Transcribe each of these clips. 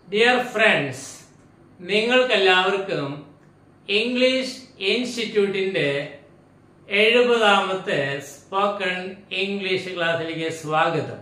Dear friends നിങ്ങൾക്കെല്ലാവർക്കും English ഇൻസ്റ്റിറ്റ്യൂട്ടിന്റെ എഴുപതാമത്തെ spoken English ക്ലാസ്സിലേക്ക് സ്വാഗതം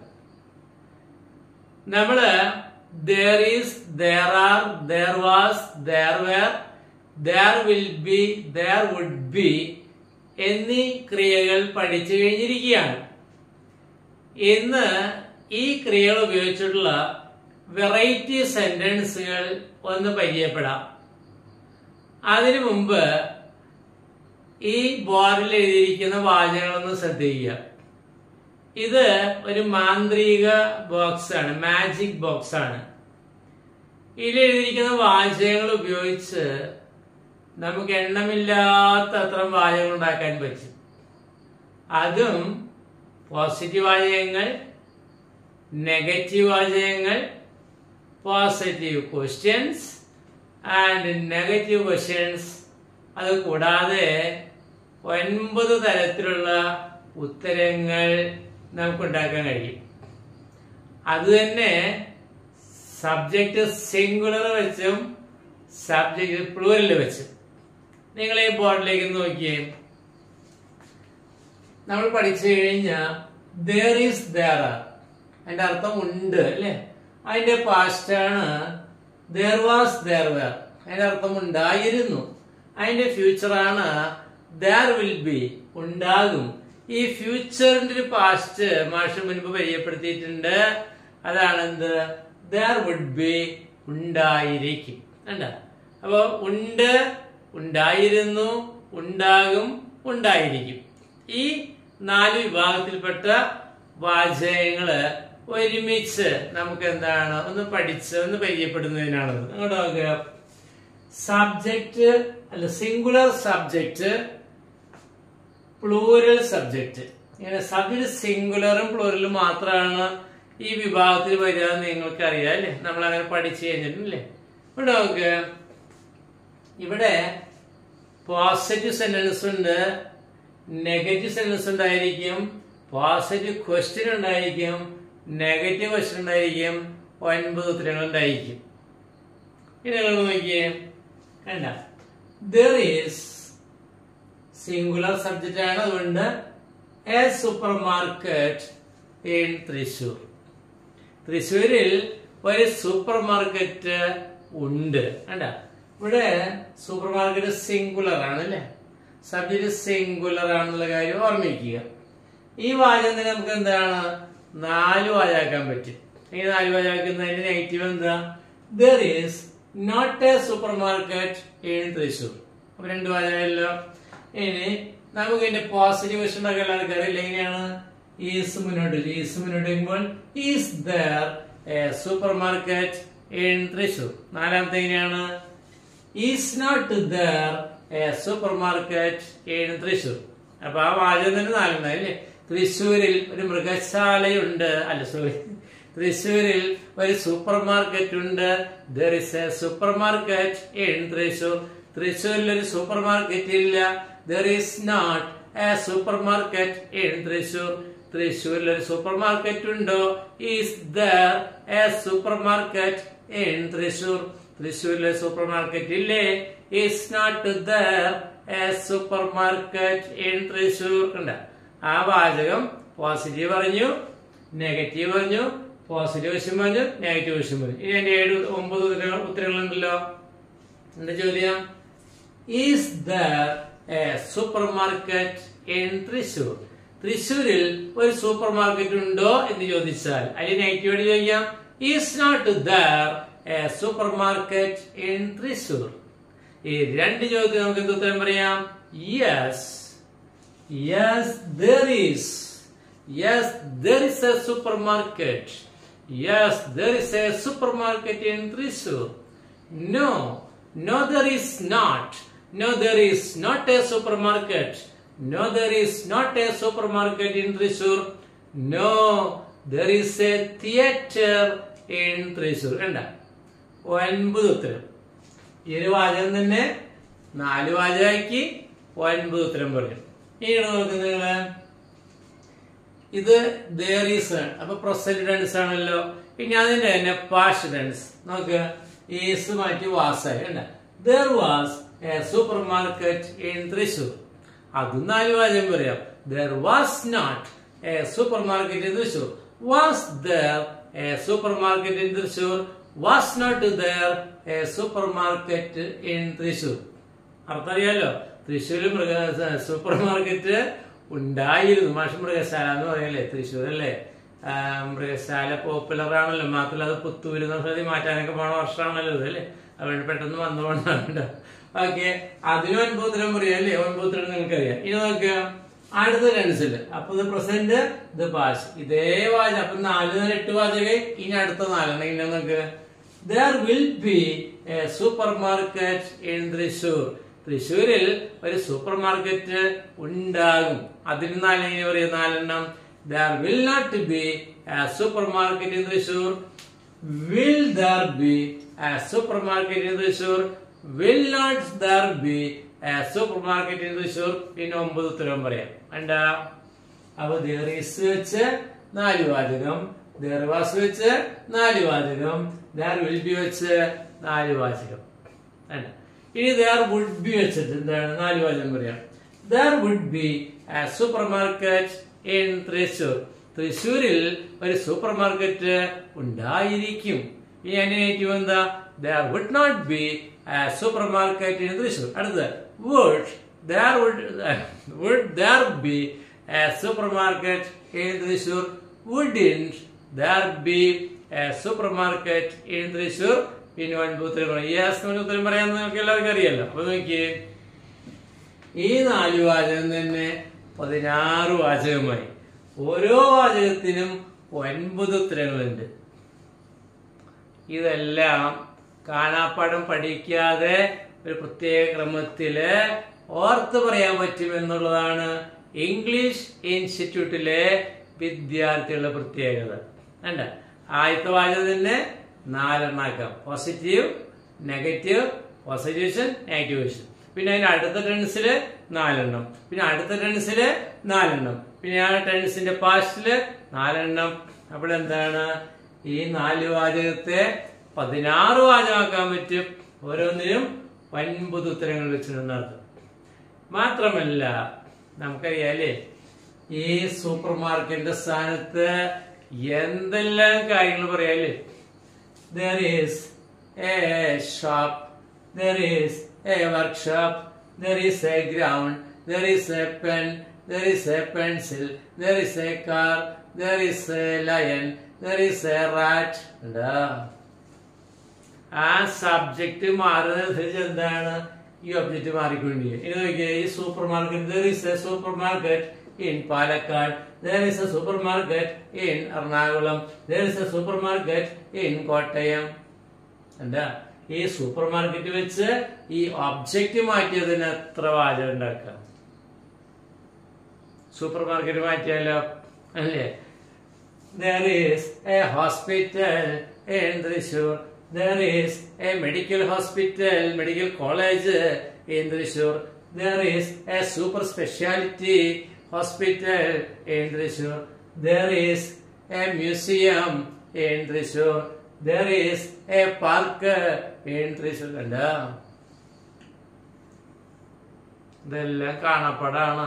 നമ്മള് there is there are there was there were there will be there would be എന്നീ ക്രിയകൾ പഠിച്ചു കഴിഞ്ഞിരിക്കുകയാണ് ഇന്ന് ഈ ക്രിയകൾ ഉപയോഗിച്ചിട്ടുള്ള വെറൈറ്റി സെന്റൻസുകൾ ഒന്ന് പരിചയപ്പെടാം അതിനു മുമ്പ് ഈ ബോർഡിൽ എഴുതിയിരിക്കുന്ന വാചകങ്ങളൊന്ന് ശ്രദ്ധിക്കുക ഇത് ഒരു മാന്ത്രിക ബോക്സ് ആണ് മാജിക് ബോക്സ് ആണ് ഇതിൽ എഴുതിയിരിക്കുന്ന വാചകങ്ങൾ ഉപയോഗിച്ച് നമുക്ക് എണ്ണമില്ലാത്ത അത്ര വാചകങ്ങൾ ഉണ്ടാക്കാൻ പറ്റും അതും പോസിറ്റീവ് വാചകങ്ങൾ നെഗറ്റീവ് വാചകങ്ങൾ positive questions and negative questions അത് കൂടാതെ ഒൻപത് തരത്തിലുള്ള ഉത്തരങ്ങൾ നമുക്കുണ്ടാക്കാൻ കഴിയും അത് തന്നെ സബ്ജക്റ്റ് സിംഗുലർ വെച്ചും സബ്ജക്റ്റ് പ്ലൂരൽ വെച്ചും നിങ്ങൾ ഈ ബോർഡിലേക്ക് നോക്കിയേ നമ്മൾ പഠിച്ചു കഴിഞ്ഞാൽ ദർ ഈസ് ദർ ആർ അതിന്റെ അർത്ഥം ഉണ്ട് അല്ലേ അതിന്റെ പാസ്റ്റ് ആണ് ദർ വാസ് ദർ വേർ അതിന്റെ അർത്ഥം ഉണ്ടായിരുന്നു അതിന്റെ ഫ്യൂച്ചർ ആണ് ദർ വിൽ ബി ഉണ്ടാകും ഈ ഫ്യൂച്ചറിന്റെ ഒരു പാസ്റ്റ് മാഷ് മുൻപ് പരിചയപ്പെടുത്തിയിട്ടുണ്ട് അതാണ് എന്ത് ദർ വുഡ് ബി ഉണ്ടായിരിക്കും കണ്ട അപ്പൊ ഉണ്ട് ഉണ്ടായിരുന്നു ഉണ്ടാകും ഉണ്ടായിരിക്കും ഈ നാല് വിഭാഗത്തിൽപ്പെട്ട വാചകങ്ങള് ഒരുമിച്ച് നമുക്ക് എന്താണ് ഒന്ന് പഠിച്ച് ഒന്ന് പരിചയപ്പെടുന്നതിനാണത് അങ്ങോട്ട് നോക്കുക സബ്ജക്റ്റ് അല്ല സിംഗുലർ സബ്ജക്റ്റ് പ്ലൂരൽ സബ്ജക്റ്റ് ഇങ്ങനെ സബ്ജക്റ്റ് സിംഗുലറും പ്ലൂരലും മാത്രമാണ് ഈ വിഭാഗത്തിൽ വരിക എന്ന് നിങ്ങൾക്ക് അറിയാം അല്ലേ നമ്മൾ അങ്ങനെ പഠിച്ചു കഴിഞ്ഞിട്ടില്ലേ ഇവിടെ നോക്കുക ഇവിടെ പോസിറ്റീവ് സെന്റൻസ് ഉണ്ട് നെഗറ്റീവ് സെന്റൻസ് ഉണ്ടായിരിക്കും പോസിറ്റീവ് ക്വസ്റ്റ്യൻ ഉണ്ടായിരിക്കും നെഗറ്റീവ് ക്വസ്റ്റ്യൻ ഉണ്ടായിരിക്കും ഒൻപത് ഉത്തരങ്ങൾ ഉണ്ടായിരിക്കും ഇനി നിങ്ങൾ നോക്കിയേ കണ്ട ദർ ഈസ് സിംഗുലർ സബ്ജക്റ്റ് ആണ് അതുകൊണ്ട് a supermarket in Thrissur തൃശൂരിൽ ഒരു സൂപ്പർ മാർക്കറ്റ് ഉണ്ട് കണ്ട ഇവിടെ സൂപ്പർ മാർക്കറ്റ് സിംഗുലർ ആണ് അല്ലേ സബ്ജക്റ്റ് സിംഗുലർ ആണെന്നുള്ള കാര്യം ഓർമ്മിക്കുക ഈ വാചകം തന്നെ നമുക്ക് എന്താണ് നാല് വാചാക്കാൻ പറ്റും ഈ നാല് വാചാക്കുന്നതിന്റെ നെഗറ്റീവ് എന്താ there is not a supermarket in Thrissur അപ്പൊ രണ്ട് വാചകമല്ലോ ഇനി നമുക്ക് ഇതിന്റെ പോസിറ്റീവ് വശം ഉണ്ടാക്കാൻ എല്ലാവർക്കും അറിയില്ല എങ്ങനെയാണ് ഈസ് മുന്നോട്ട് ഈസ് മുന്നോട്ട് വരുമ്പോൾ is there a supermarket in Thrissur നാലാമത്തെ എങ്ങനെയാണ് is not there a supermarket in Thrissur അപ്പൊ ആ വാചകം തന്നെ നാലെണ്ണ അല്ലേ തൃശ്ശൂരിൽ ഒരു മൃഗശാലയുണ്ട് അല്ല സോറി തൃശ്ശൂരിൽ ഒരു സൂപ്പർ മാർക്കറ്റ് ഉണ്ട് there is a supermarket in Thrissur തൃശ്ശൂരിൽ ഒരു സൂപ്പർ മാർക്കറ്റ് ഇല്ല there is not a supermarket in Thrissur തൃശ്ശൂരിൽ ഒരു സൂപ്പർ മാർക്കറ്റ് ഉണ്ടോ is there a supermarket in Thrissur തൃശ്ശൂരിലെ സൂപ്പർ മാർക്കറ്റ് ഇല്ലേ is not there a supermarket in Thrissur കണ്ട ആ വാചകം പോസിറ്റീവ് പറഞ്ഞു നെഗറ്റീവ് പറഞ്ഞു പോസിറ്റീവ് വശം പറഞ്ഞു നെഗറ്റീവ് വശം പറഞ്ഞു ഇനി എന്റെ ഏഴ് ഒമ്പത് ഉത്തരങ്ങൾ ഉത്തരങ്ങളുണ്ടല്ലോ എന്താ ചോദ്യം is there a supermarket in Thrissur തൃശൂരിൽ ഒരു സൂപ്പർ മാർക്കറ്റ് ഉണ്ടോ എന്ന് ചോദിച്ചാൽ അതിന് നെഗറ്റീവ് ചോദിക്കാം is not there a supermarket in Thrissur ഈ രണ്ട് ചോദ്യത്തിന് നമുക്ക് എന്ത് ഉത്തരം പറയാം yes yes there is yes there is a supermarket yes there is a supermarket in Thrissur no no there is not no there is not a supermarket no there is not a supermarket in Thrissur no there is a theatre in Thrissur കണ്ട ഒൻപത് ഉത്തരം ഈ ഒരു വാചകം തന്നെ നാല് വാചകമാക്കി ഒൻപത് ഉത്തരം പറഞ്ഞു ഇനി നോക്കുന്നത് നിങ്ങള് ഇത് there is ആണ് അപ്പൊ പ്രസന്റ് ടെൻസ് ആണല്ലോ ഇനി അതിന്റെ തന്നെ പാസ്റ്റ് ടെൻസ് നോക്ക് ഈസ് മാറ്റി വാസായി കണ്ട there was a supermarket in Thrissur അതും നാല് വാചകം പറയാം there was not a supermarket in Thrissur was there a supermarket in Thrissur was not there a supermarket in Thrissur അർത്ഥം അറിയാലോ തൃശ്ശൂര് മൃഗ സൂപ്പർ മാർക്കറ്റ് ഉണ്ടായിരുന്നു മാഷ് മൃഗശാല എന്ന് പറയല്ലേ തൃശ്ശൂർ അല്ലേ ആ, മൃഗശാല പോപ്പുലർ ആണല്ലോ മാത്രമല്ല അത് പുത്തൂര് എന്ന മാറ്റാനൊക്കെ പോണ വർഷമാണല്ലോ ഇത് അല്ലേ അതുകൊണ്ട് പെട്ടെന്ന് വന്നുകൊണ്ടാണ് ഓക്കെ അതിന് ഒൻപൂത്തരം പറയാം അല്ലേ ഒൻപൂത്തരം നിങ്ങൾക്കറിയാം ഇനി നോക്കുക അടുത്ത ടെൻസിൽ അപ്പൊ ഇത് പ്രസന്റ് ഇത് പാസ് ഇതേ വാചകം അപ്പൊ നാല് മുതൽ എട്ട് വാചകം ഇനി അടുത്ത നാലെണ്ണം ഇങ്ങനെ നോക്കുക there will be a supermarket in Thrissur തൃശൂരിൽ ഒരു സൂപ്പർ മാർക്കറ്റ് ഉണ്ടാകും അതിന് നാലെങ്ങനെ പറയാം നാലെണ്ണം there will not be a supermarket in Thrissur will there be a supermarket in Thrissur will not there be a supermarket in Thrissur പിന്നെ ഒമ്പത് ഉത്തരവും പറയാം എന്താ അപ്പൊ there is വെച്ച് നാല് വാചകം there was വെച്ച് നാല് വാചകം there will be വെച്ച് നാല് വാചകം അല്ല ഇനി there would be വെച്ചിട്ട് എന്താണ് നാല് വാചകം പറയാം there would be a supermarket in Thrissur തൃശൂരിൽ ഒരു സൂപ്പർ മാർക്കറ്റ് ഉണ്ടായിരിക്കും ഇനി അതിന്റെ നെഗറ്റീവ് എന്താ there would not be a supermarket in Thrissur അടുത്തത് would there would would there be a supermarket in Thrissur wouldn't there be a supermarket in Thrissur പിന്നെ ഒൻപത് ഉത്തരം യെസ് എന്ന് ഉത്തരം പറയാമെന്ന് നിങ്ങൾക്ക് എല്ലാവർക്കും അറിയാലോ അപ്പൊ നോക്കിയേ ഈ നാല് വാചകം തന്നെ പതിനാറ് വാചകമായി ഓരോ വാചകത്തിനും ഒൻപത് ഉത്തരങ്ങളുണ്ട് ഇതെല്ലാം കാണാപ്പാടം പഠിക്കാതെ ഒരു പ്രത്യേക ക്രമത്തില് ഓർത്ത് പറയാൻ പറ്റുമെന്നുള്ളതാണ് ഇംഗ്ലീഷ് ഇൻസ്റ്റിറ്റ്യൂട്ടിലെ വിദ്യാർത്ഥികളുടെ പ്രത്യേകത അല്ല ആദ്യത്തെ വാചകത്തിന് നാലെണ്ണാക്കാം പോസിറ്റീവ് നെഗറ്റീവ് പോസിറ്റീവ്ഷൻ നെഗറ്റീവേഷൻ പിന്നെ അതിന്റെ അടുത്ത ടെൻസില് നാലെണ്ണം പിന്നെ അടുത്ത ടെൻസില് നാലെണ്ണം പിന്നെ ആ ടെൻസിന്റെ പാസ്റ്റില് നാലെണ്ണം അപ്പോൾ എന്താണ് ഈ നാല് വാചകത്തെ പതിനാറ് വാചകമാക്കാൻ പറ്റും ഓരോന്നിനും ഒൻപത് ഉത്തരങ്ങൾ വെച്ചിട്ടുണ്ടർത്ഥം മാത്രമല്ല നമുക്കറിയാലേ ഈ സൂപ്പർ മാർക്കറ്റിന്റെ സ്ഥാനത്ത് എന്തെല്ലാം കാര്യങ്ങൾ പറയാല്ലേ there is a shop, there is a workshop, there is a ground, there is a pen, there is a pencil, there is a car, there is a lion, there is a rat. എന്താ ആ subject മാറുന്നതനുസരിച്ച് എന്താണ് ഈ object മാറിക്കൊണ്ടിരിക്കുക ഇനി നോക്കിയേ ഈ supermarket there is a supermarket in Palakkad there is a supermarket in Ernakulam there is a supermarket in Kottayam എന്താ ഈ super market വെച്ച് ഈ ഒബ്ജക്റ്റ് മാറ്റിയതിന് എത്ര വാചകം ഉണ്ടാക്കാം സൂപ്പർ മാർക്കറ്റ് മാറ്റിയാലോ അല്ലേ There is a hospital in Thrissur. There is a medical hospital, medical college in Thrissur. There is a super specialty hospital in Thrissur. There is a museum in Thrissur. There is a park in Thrissur. കണ്ടോ? ഇതെല്ലാം കാണപ്പെടാണ്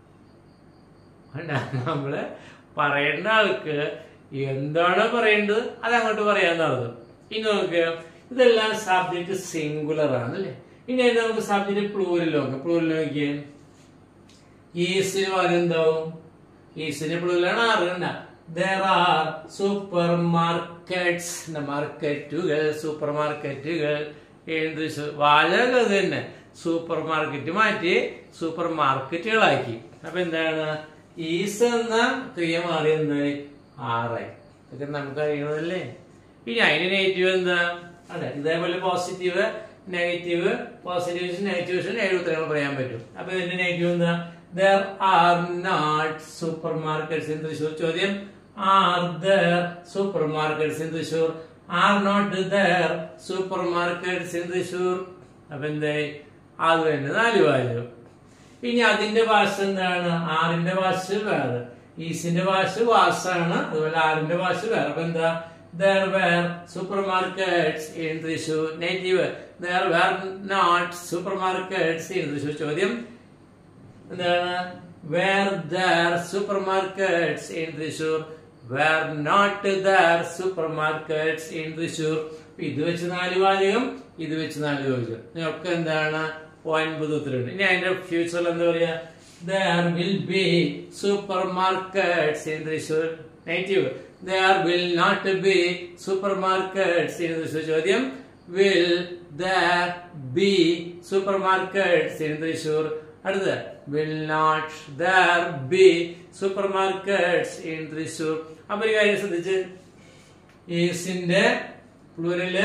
നമ്മള് പറയേണ്ട ആൾക്ക് എന്താണ് പറയേണ്ടത് അത് അങ്ങോട്ട് പറയാന്നുള്ളത് ഇനി നോക്ക് ഇതെല്ലാം സബ്ജക്ട് സിംഗുലർ ആണ് അല്ലേ ഇനി അതിന് നമുക്ക് സബ്ജക്ട് പ്ലൂരിൽ നോക്കാം പ്ലൂരിൽ നോക്കിയേ ഈസിന് പകരം എന്താവും ഈസിന് പ്ലൂരിലാണ് അറിയണ്ട ദർ ആർ സൂപ്പർ മാർക്കറ്റ്സ് മാർക്കറ്റുകൾ സൂപ്പർ മാർക്കറ്റുകൾ എന്ത് വാചകം അത് തന്നെ സൂപ്പർ മാർക്കറ്റ് മാറ്റി സൂപ്പർ മാർക്കറ്റുകളാക്കി അപ്പൊ എന്താണ് ഈസ് എന്ന ക്രിയ മാറി എന്തായി ആറായി ഇതൊക്കെ നമുക്ക് അറിയണതല്ലേ ഇനി അതിന് നെഗറ്റീവ് എന്താ അതെ ഇതേപോലെ പോസിറ്റീവ് നെഗറ്റീവ് പോസിറ്റീവ് നെഗറ്റീവ് ഏഴ് ഉത്തരങ്ങൾ പറയാൻ പറ്റും അപ്പൊ ഇതിന്റെ നെഗറ്റീവ് എന്താ there are not supermarkets in Thrissur ചോദ്യം are there supermarkets in Thrissur are not there supermarkets in Thrissur അപ്പൊ എന്തായി അത് തന്നെ നാല് വാചകം ഇനി അതിന്റെ ഭാഷ എന്താണ് ആറിന്റെ ഭാഷ വേറെ ഈസിന്റെ ഭാഷ വാസാണ് അതുപോലെ ആറിന്റെ ഭാഷ വേറെ അപ്പൊ എന്താ there were supermarkets in Thrissur negative there were not supermarkets in Thrissur ചോദ്യം എന്താണ് were there supermarkets in Thrissur were not there supermarkets in Thrissur ഇത് വെച്ച് നാല് വാചകം ഇത് വെച്ച് നാല് വാചകം നിങ്ങൾക്ക് എന്താണ് ഒൻപത് ഉത്തരവുണ്ട് ഇനി അതിന്റെ ഫ്യൂച്ചറിൽ എന്താ പറയാ there will be supermarkets in Thrissur negative there will not be supermarkets in Thrissur ചോദ്യം will there be supermarkets in Thrissur അടുത്ത will not there be supermarkets in Thrissur അപ്പൊ ഒരു കാര്യം ശ്രദ്ധിച്ച് ഈസിന്റെ പ്ലൂരല്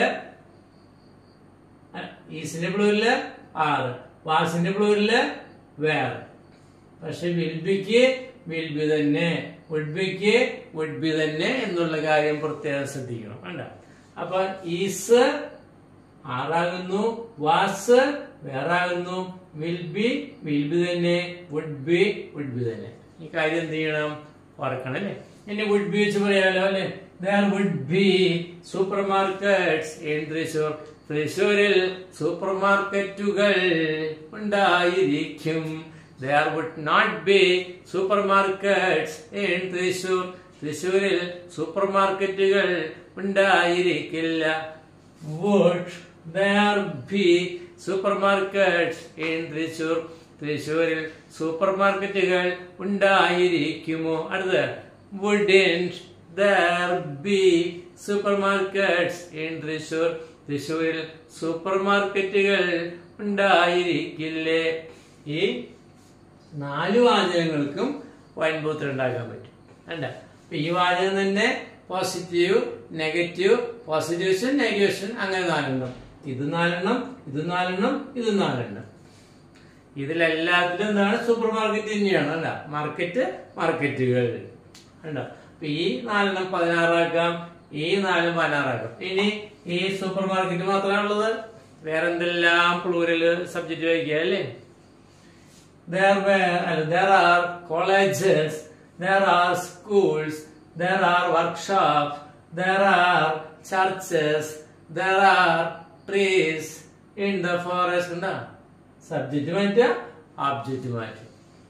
ഈസിന്റെ പ്ലൂരില് ആറ് വാസിന്റെ പ്ലൂരില് വേറെ പക്ഷെ വിൽബിക്ക് വിൽബി തന്നെ വുഡ് ബിക്ക് വുഡ് ബി തന്നെ എന്നുള്ള കാര്യം പ്രത്യേകം ശ്രദ്ധിക്കണം വേണ്ട അപ്പൊ ഈസ് ആറാകുന്നു വാസ് വേറാകുന്നു വിൽ ബി വിൽ ബി തന്നെ വുഡ് ബി വുഡ് ബി തന്നെ ഈ കാര്യം എന്ത് ചെയ്യണം ഓർക്കണം അല്ലേ ഇനി വുഡ് ബി വെച്ച് പറയാലോ അല്ലെ there would be supermarkets in Thrissur തൃശൂരിൽ സൂപ്പർ മാർക്കറ്റുകൾ ഉണ്ടായിരിക്കും there would not be supermarkets in Thrissur തൃശൂരിൽ സൂപ്പർ മാർക്കറ്റുകൾ ഉണ്ടായിരിക്കില്ല would there be supermarkets in Thrissur തൃശൂരിൽ സൂപ്പർ മാർക്കറ്റുകൾ ഉണ്ടായിരിക്കുമോ അടുത്ത wouldn't there be supermarkets in Thrissur തൃശൂരിൽ സൂപ്പർ മാർക്കറ്റുകൾ ഉണ്ടായിരിക്കില്ലേ ഈ നാല് വാചകങ്ങൾക്കും വൻപൂത്രം ഉണ്ടാക്കാൻ പറ്റും അല്ല അപ്പൊ ഈ വാചകം തന്നെ പോസിറ്റീവ് നെഗറ്റീവ് പോസിറ്റീവ്ഷൻ നെഗറ്റീവ്ഷൻ അങ്ങനെ നാലെണ്ണം ഇത് നാലെണ്ണം ഇത് നാലെണ്ണം ഇത് നാലെണ്ണം ഇതിലെല്ലാത്തിലും എന്താണ് സൂപ്പർ മാർക്കറ്റ് തന്നെയാണ് അല്ല മാർക്കറ്റ് മാർക്കറ്റുകൾ ഉണ്ടോ അപ്പൊ ഈ നാലെണ്ണം പതിനാറാക്കാം ഈ നാലും പതിനാറാക്കാം ഇനി ഈ സൂപ്പർ മാർക്കറ്റ് മാത്രമാണുള്ളത് വേറെ എന്തെല്ലാം പ്ലൂരല് സബ്ജക്റ്റ് വയ്ക്കുക അല്ലേ there were uh, there are colleges there are schools there are workshops there are churches there are trees in the forest എന്താ സബ്ജക്റ്റ് മാറ്റുക ഓബ്ജക്റ്റ് മാറ്റുക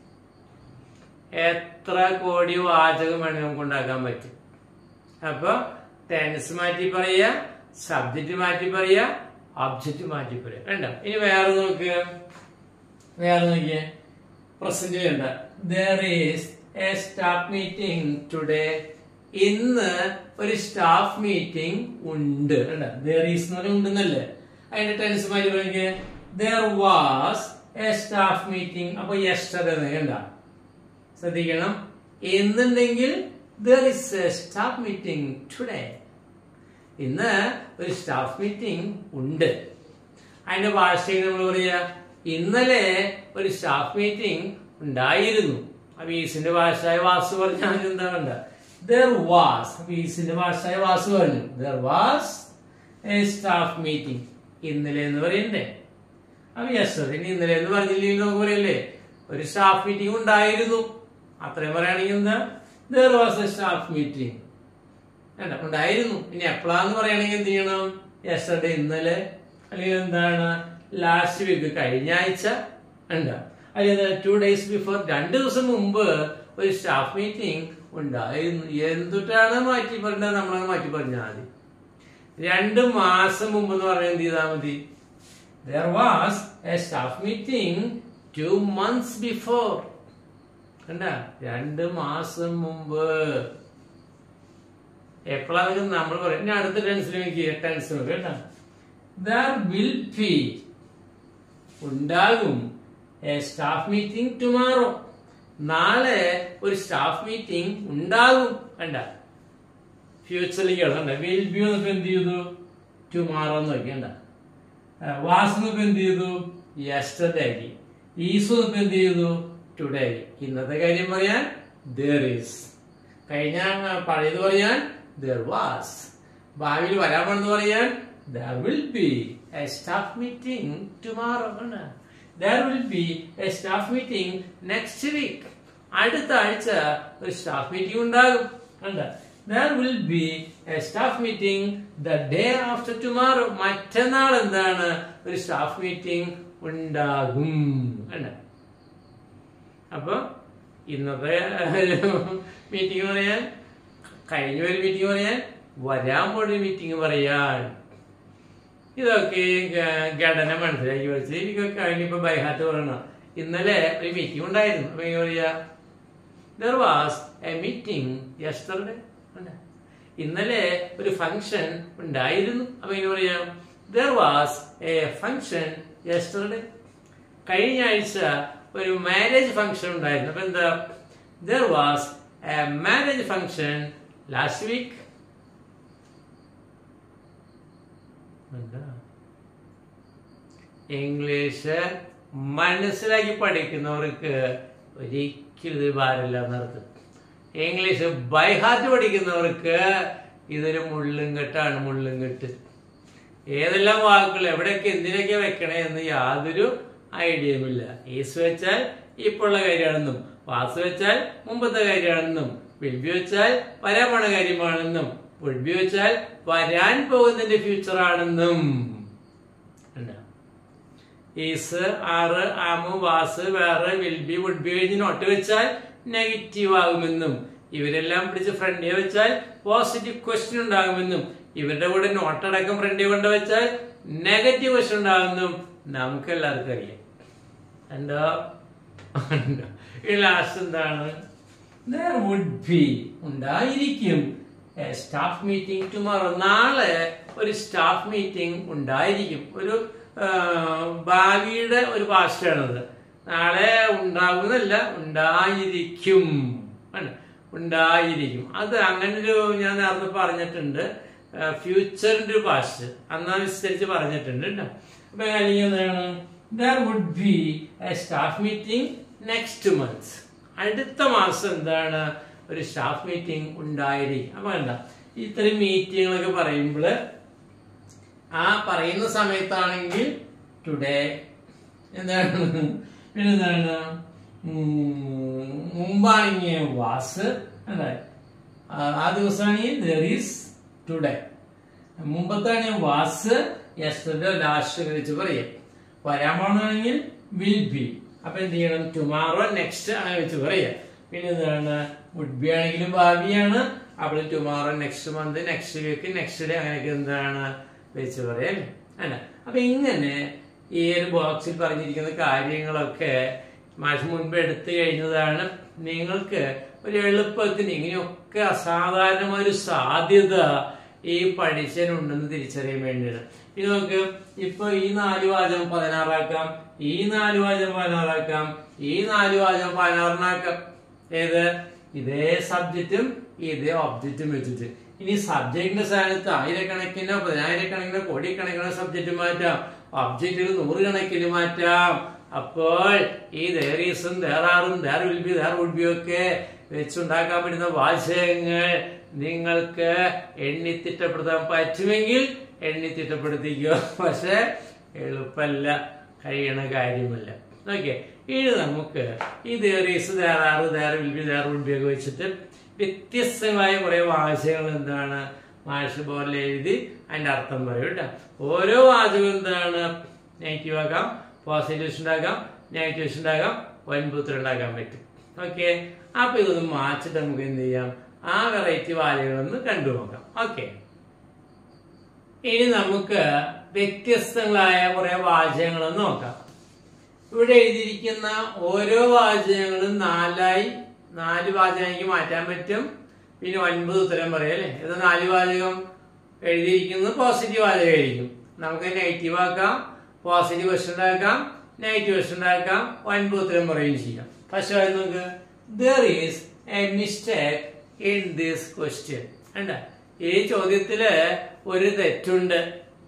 എത്ര കോടി വാചകം വേണമെങ്കിൽ നമുക്ക് ഉണ്ടാക്കാൻ പറ്റും അപ്പൊ ടെൻസ് മാറ്റി പറയുക സബ്ജക്റ്റ് മാറ്റി പറയുക ഓബ്ജക്റ്റ് മാറ്റി പറയുക കണ്ടോ ഇനി വേറെ നോക്കുക വേറെ നോക്കിയേ പ്രസന്റ് ചെയ്യണ്ട there is a staff meeting today ഇന്ന് ഒരു സ്റ്റാഫ് മീറ്റിംഗ് ഉണ്ട് ദർ ഈസ് എന്ന് പറഞ്ഞാൽ ഉണ്ടെന്നല്ലേ അതിന്റെ ടെൻസ് മാറ്റി പറഞ്ഞേ there was a staff meeting അപ്പൊ യെസ്റ്റർ കണ്ട ശ്രദ്ധിക്കണം എന്നുണ്ടെങ്കിൽ there is a staff meeting today ഇന്ന് ഒരു സ്റ്റാഫ് മീറ്റിംഗ് ഉണ്ട് അതിന്റെ ഭാഷയിൽ നമ്മൾ പറയാ ഇന്നലെ ഒരു സ്റ്റാഫ് മീറ്റിംഗ് ഉണ്ടായിരുന്നു അപ്പൊ ഈസിന്റെ ഭാഷയായ വാസ് പറഞ്ഞാൽ എന്താ വേണ്ട ദർ വാസ് അപ്പൊ ഈസിന്റെ ഭാഷയായ വാസ് പറഞ്ഞു there was a staff meeting ഇന്നലെ എന്ന് പറയണ്ടേ അപ്പൊ യെസ് ഇനി ഇന്നലെ എന്ന് പറഞ്ഞില്ലെങ്കിൽ നമുക്ക് പറയല്ലേ ഒരു സ്റ്റാഫ് മീറ്റിംഗ് ഉണ്ടായിരുന്നു അത്രയും പറയുകയാണെങ്കിൽ എന്താ there was a staff meeting വേണ്ട ഉണ്ടായിരുന്നു ഇനി എപ്പോഴാന്ന് പറയുകയാണെങ്കിൽ എന്ത് ചെയ്യണം യെസ്റ്റർഡേ ഇന്നലെ അല്ലെങ്കിൽ എന്താണ് ലാസ്റ്റ് വീക്ക് കഴിഞ്ഞ ആഴ്ച ഉണ്ട് അല്ലെങ്കിൽ ടു ഡേയ്സ് ബിഫോർ രണ്ട് ദിവസം മുമ്പ് ഒരു സ്റ്റാഫ് മീറ്റിംഗ് ഉണ്ടായിരുന്നു എന്തുട്ടാണ് മാറ്റി പറഞ്ഞത് നമ്മളത് മാറ്റി പറഞ്ഞാൽ മതി രണ്ട് മാസം മുമ്പ് എന്ന് പറഞ്ഞാൽ എന്ത് ചെയ്താൽ മതി there was a staff meeting two months before കണ്ട രണ്ട് മാസം മുമ്പ് എപ്പോഴാണ് നമ്മൾ പറയും ഇനി അടുത്ത ടെൻസിലേക്ക് ടെൻസ് കേട്ടോ ദർ വിൽ ബി ഉണ്ടാകും എ സ്റ്റാഫ് മീറ്റിംഗ് ടുമാറോ നാളെ ഒരു സ്റ്റാഫ് മീറ്റിംഗ് ഉണ്ടാകും കണ്ട ഫ്യൂച്ചറിലേക്ക് കണ്ട വിൽ ബി എന്നൊക്കെ എന്ത് ചെയ്തു ടുമാറോ എന്ന് നോക്കിയണ്ട വാസ് എന്നൊക്കെ എന്ത് ചെയ്തു യെസ്റ്റർഡേ ആക്കി ഈസു എന്നൊക്കെ എന്ത് ചെയ്തു ടുഡേ ആക്കി ഇന്നത്തെ കാര്യം പറയാൻ ദർ ഈസ് കഴിഞ്ഞ പഴയത് പറയാൻ ദർ വാസ് ഭാവിയിൽ വരാൻ പോണെന്ന് പറയാൻ there will be a staff meeting tomorrow there will be a staff meeting next week അടുത്ത ആഴ്ച ഒരു സ്റ്റാഫ് മീറ്റിംഗ് ഉണ്ടാകും കണ്ട there will be a staff meeting the day after tomorrow മറ്റന്നാൾ എന്താണ് ഒരു സ്റ്റാഫ് മീറ്റിംഗ് ഉണ്ടാകും കണ്ട അപ്പൊ ഇന്നത്തെ മീറ്റിംഗ് പറയാൻ കഴിഞ്ഞ ഒരു മീറ്റിംഗ് പറയാൻ വരാൻ പോണ മീറ്റിംഗ് പറയാൻ ഇതൊക്കെ ഗ- ഘടന മനസ്സിലാക്കി വെച്ച് എനിക്കൊക്കെ അതിനിപ്പോ ബൈഹാത്ത് പറയണം ഇന്നലെ ഒരു മീറ്റിംഗ് ഉണ്ടായിരുന്നു അപ്പൊ എങ്ങനെ പറയാ there was a meeting yesterday ഇന്നലെ ഒരു ഫംഗ്ഷൻ ഉണ്ടായിരുന്നു അപ്പൊ എങ്ങനെ പറയാം there was a function yesterday കഴിഞ്ഞ ആഴ്ച ഒരു മാരേജ് ഫംഗ്ഷൻ ഉണ്ടായിരുന്നു അപ്പൊ എന്താ there was a marriage function last week എന്താ ഇംഗ്ലീഷ് മനസ്സിലാക്കി പഠിക്കുന്നവർക്ക് ഒരിക്കലും ഇത് ഭാരമില്ല എന്നർത്ഥം ഇംഗ്ലീഷ് ബൈഹാർട്ട് പഠിക്കുന്നവർക്ക് ഇതൊരു മുള്ളുംകെട്ടാണ് മുള്ളുംകെട്ട് ഏതെല്ലാം വാക്കുകൾ എവിടെയൊക്കെ എന്തിനൊക്കെ വെക്കണേ എന്ന് യാതൊരു ഐഡിയയുമില്ല ഈസ് വെച്ചാൽ ഇപ്പോഴുള്ള കാര്യമാണെന്നും വാസ് വെച്ചാൽ മുമ്പത്തെ കാര്യമാണെന്നും വിൽബി വെച്ചാൽ വരാൻ പോണ കാര്യമാണെന്നും വുഡ്ബി വെച്ചാൽ വരാൻ പോകുന്നതിന്റെ ഫ്യൂച്ചർ ആണെന്നും ഉണ്ട്. Is are am was were will be would be കഴിഞ്ഞ് നോട്ട് വെച്ചാൽ നെഗറ്റീവ് ആകുമെന്നും ഇവരെല്ലാം പിടിച്ച് ഫ്രണ്ടിയെ വെച്ചാൽ പോസിറ്റീവ് ക്വസ്റ്റ്യൻ ഉണ്ടാകുമെന്നും ഇവരുടെ കൂടെ നോട്ട് അടക്കം ഫ്രണ്ടിയെ കൊണ്ട് വെച്ചാൽ നെഗറ്റീവ് ക്വസ്റ്റ്യൻ ഉണ്ടാകുമെന്നും നമുക്ക് എല്ലാവർക്കും അറിയാം എന്താ ഈ ലാസ്റ്റ് എന്താണ് there would be ഉണ്ടായിരിക്കും സ്റ്റാഫ് മീറ്റിംഗ് ടുമോറോ നാളെ ഒരു സ്റ്റാഫ് മീറ്റിംഗ് ഉണ്ടായിരിക്കും ഒരു ആ, ഭാവിയുടെ ഒരു ഭാഷയാണത് നാളെ ഉണ്ടാകുന്നല്ല ഉണ്ടായിരിക്കും ആണ്. ഉണ്ടായിരിക്കും അത് അങ്ങനെ ഒരു ഞാൻ നേരത്തെ പറഞ്ഞിട്ടുണ്ട് ഫ്യൂച്ചറിന്റെ ഒരു ഭാഷ അന്നാ വിസ്തരിച്ച് പറഞ്ഞിട്ടുണ്ട് കേട്ടോ അപ്പൊ അല്ലെങ്കിൽ എന്താണ് there would be a staff meeting next month അടുത്ത മാസം എന്താണ് ഒരു സ്റ്റാഫ് മീറ്റിംഗ് ഉണ്ടായിരിക്കും അപ്പൊ എന്താ ഇത്തരം മീറ്റിങ്ങുകളൊക്കെ പറയുമ്പോൾ ആ പറയുന്ന സമയത്താണെങ്കിൽ ടുഡേ എന്താണ് പിന്നെ എന്താണ് ഉം, മുമ്പാണെങ്കിൽ വാസ് എന്താ ആ, ആ ദിവസമാണെങ്കിൽ ദർ ഈസ് ടുഡേ മുമ്പത്താണെങ്കിൽ വാസ് യെസ്റ്റർഡേ ലാസ്റ്റ് വെച്ച് പറയാം വരാൻ പോകണമെങ്കിൽ വിൽ ബി അപ്പൊ എന്ത് ചെയ്യണം ടുമാറോ നെക്സ്റ്റ് അങ്ങനെ വെച്ച് പറയാം പിന്നെ എന്താണ് വുഡ് ബി ആണെങ്കിലും ഭാവിയാണ് അപ്പോൾ tomorrow next month next week next day അങ്ങനെയൊക്കെ എന്താണ് വെച്ച് പറയാം അല്ല അപ്പൊ ഇങ്ങനെ ഈ ഒരു ബോക്സിൽ പറഞ്ഞിരിക്കുന്ന കാര്യങ്ങളൊക്കെ മാഷ് മുൻപ് എടുത്തു കഴിഞ്ഞതാണ് നിങ്ങൾക്ക് ഒരു എളുപ്പത്തിന് ഇങ്ങനെയൊക്കെ അസാധാരണമായ ഒരു സാധ്യത ഈ പഠിച്ചതിനുണ്ടെന്ന് തിരിച്ചറിയാൻ വേണ്ടിയാണ് ഇനി നമുക്ക് ഇപ്പൊ ഈ നാല് വാചകം പതിനാറാക്കാം ഈ നാല് വാചകം പതിനാറാക്കാം ഈ നാല് വാചകം പതിനാറിനാക്കാം ഏത് ഇതേ സബ്ജക്റ്റും ഇതേ ഒബ്ജക്റ്റും വെച്ചിട്ട് ഇനി സബ്ജക്റ്റിന്റെ സ്ഥാനത്ത് ആയിരക്കണക്കിനോ പതിനായിരക്കണക്കിനോ കോടിക്കണക്കിനോ സബ്ജക്റ്റ് മാറ്റാം ഒബ്ജക്റ്റിൽ നൂറുകണക്കിന് മാറ്റാം അപ്പോൾ ഈ ദേറീസും ദേറാറും there will be there would be ഒക്കെ വെച്ചുണ്ടാക്കാൻ പറ്റുന്ന വാചകങ്ങൾ നിങ്ങൾക്ക് എണ്ണിത്തിട്ടപ്പെടുത്താൻ പറ്റുമെങ്കിൽ എണ്ണിത്തിട്ടപ്പെടുത്തിക്കോ പക്ഷെ എളുപ്പമല്ല കഴിയണ കാര്യമല്ല ഓക്കെ ഇനി നമുക്ക് ഈ there is there are there will be there would be ഒക്കെ വെച്ചിട്ട് വ്യത്യസ്തങ്ങളായ കുറെ വാചകങ്ങൾ എന്താണ് മാഷ് ബോർഡിൽ എഴുതി അതിന്റെ അർത്ഥം പറയും കേട്ടോ ഓരോ വാചകം എന്താണ് നെഗറ്റീവ് ആക്കാം പോസിറ്റീവ്സ് ഉണ്ടാക്കാം നെഗറ്റീവ്സ് ഉണ്ടാക്കാം വൻപുത്ര ഉണ്ടാക്കാൻ പറ്റും ഓക്കെ അപ്പൊ ഇതൊന്ന് മാറ്റിട്ട് നമുക്ക് എന്ത് ചെയ്യാം ആ വെറൈറ്റി വാചകങ്ങളൊന്ന് കണ്ടു നോക്കാം ഓക്കെ ഇനി നമുക്ക് വ്യത്യസ്തങ്ങളായ കുറെ വാചകങ്ങളൊന്ന് നോക്കാം ഇവിടെ എഴുതിയിരിക്കുന്ന ഓരോ വാചകങ്ങളും നാലായി നാല് വാചകങ്ങൾക്ക് മാറ്റാൻ പറ്റും പിന്നെ ഒൻപത് ഉത്തരം പറയാം അല്ലേ ഇത് നാല് വാചകം എഴുതിയിരിക്കുന്നത് പോസിറ്റീവ് വാചകമായിരിക്കും നമുക്ക് നെഗറ്റീവ് ആക്കാം പോസിറ്റീവ് ക്വസ്റ്റൻ ഉണ്ടാക്കാം നെഗറ്റീവ് ക്വസ്റ്റൻ ഉണ്ടാക്കാം ഒൻപത് ഉത്തരം പറയുകയും ചെയ്യാം ഫസ്റ്റ് കാര്യം നമുക്ക് there is a mistake in this question കണ്ട ഈ ചോദ്യത്തില് ഒരു തെറ്റുണ്ട്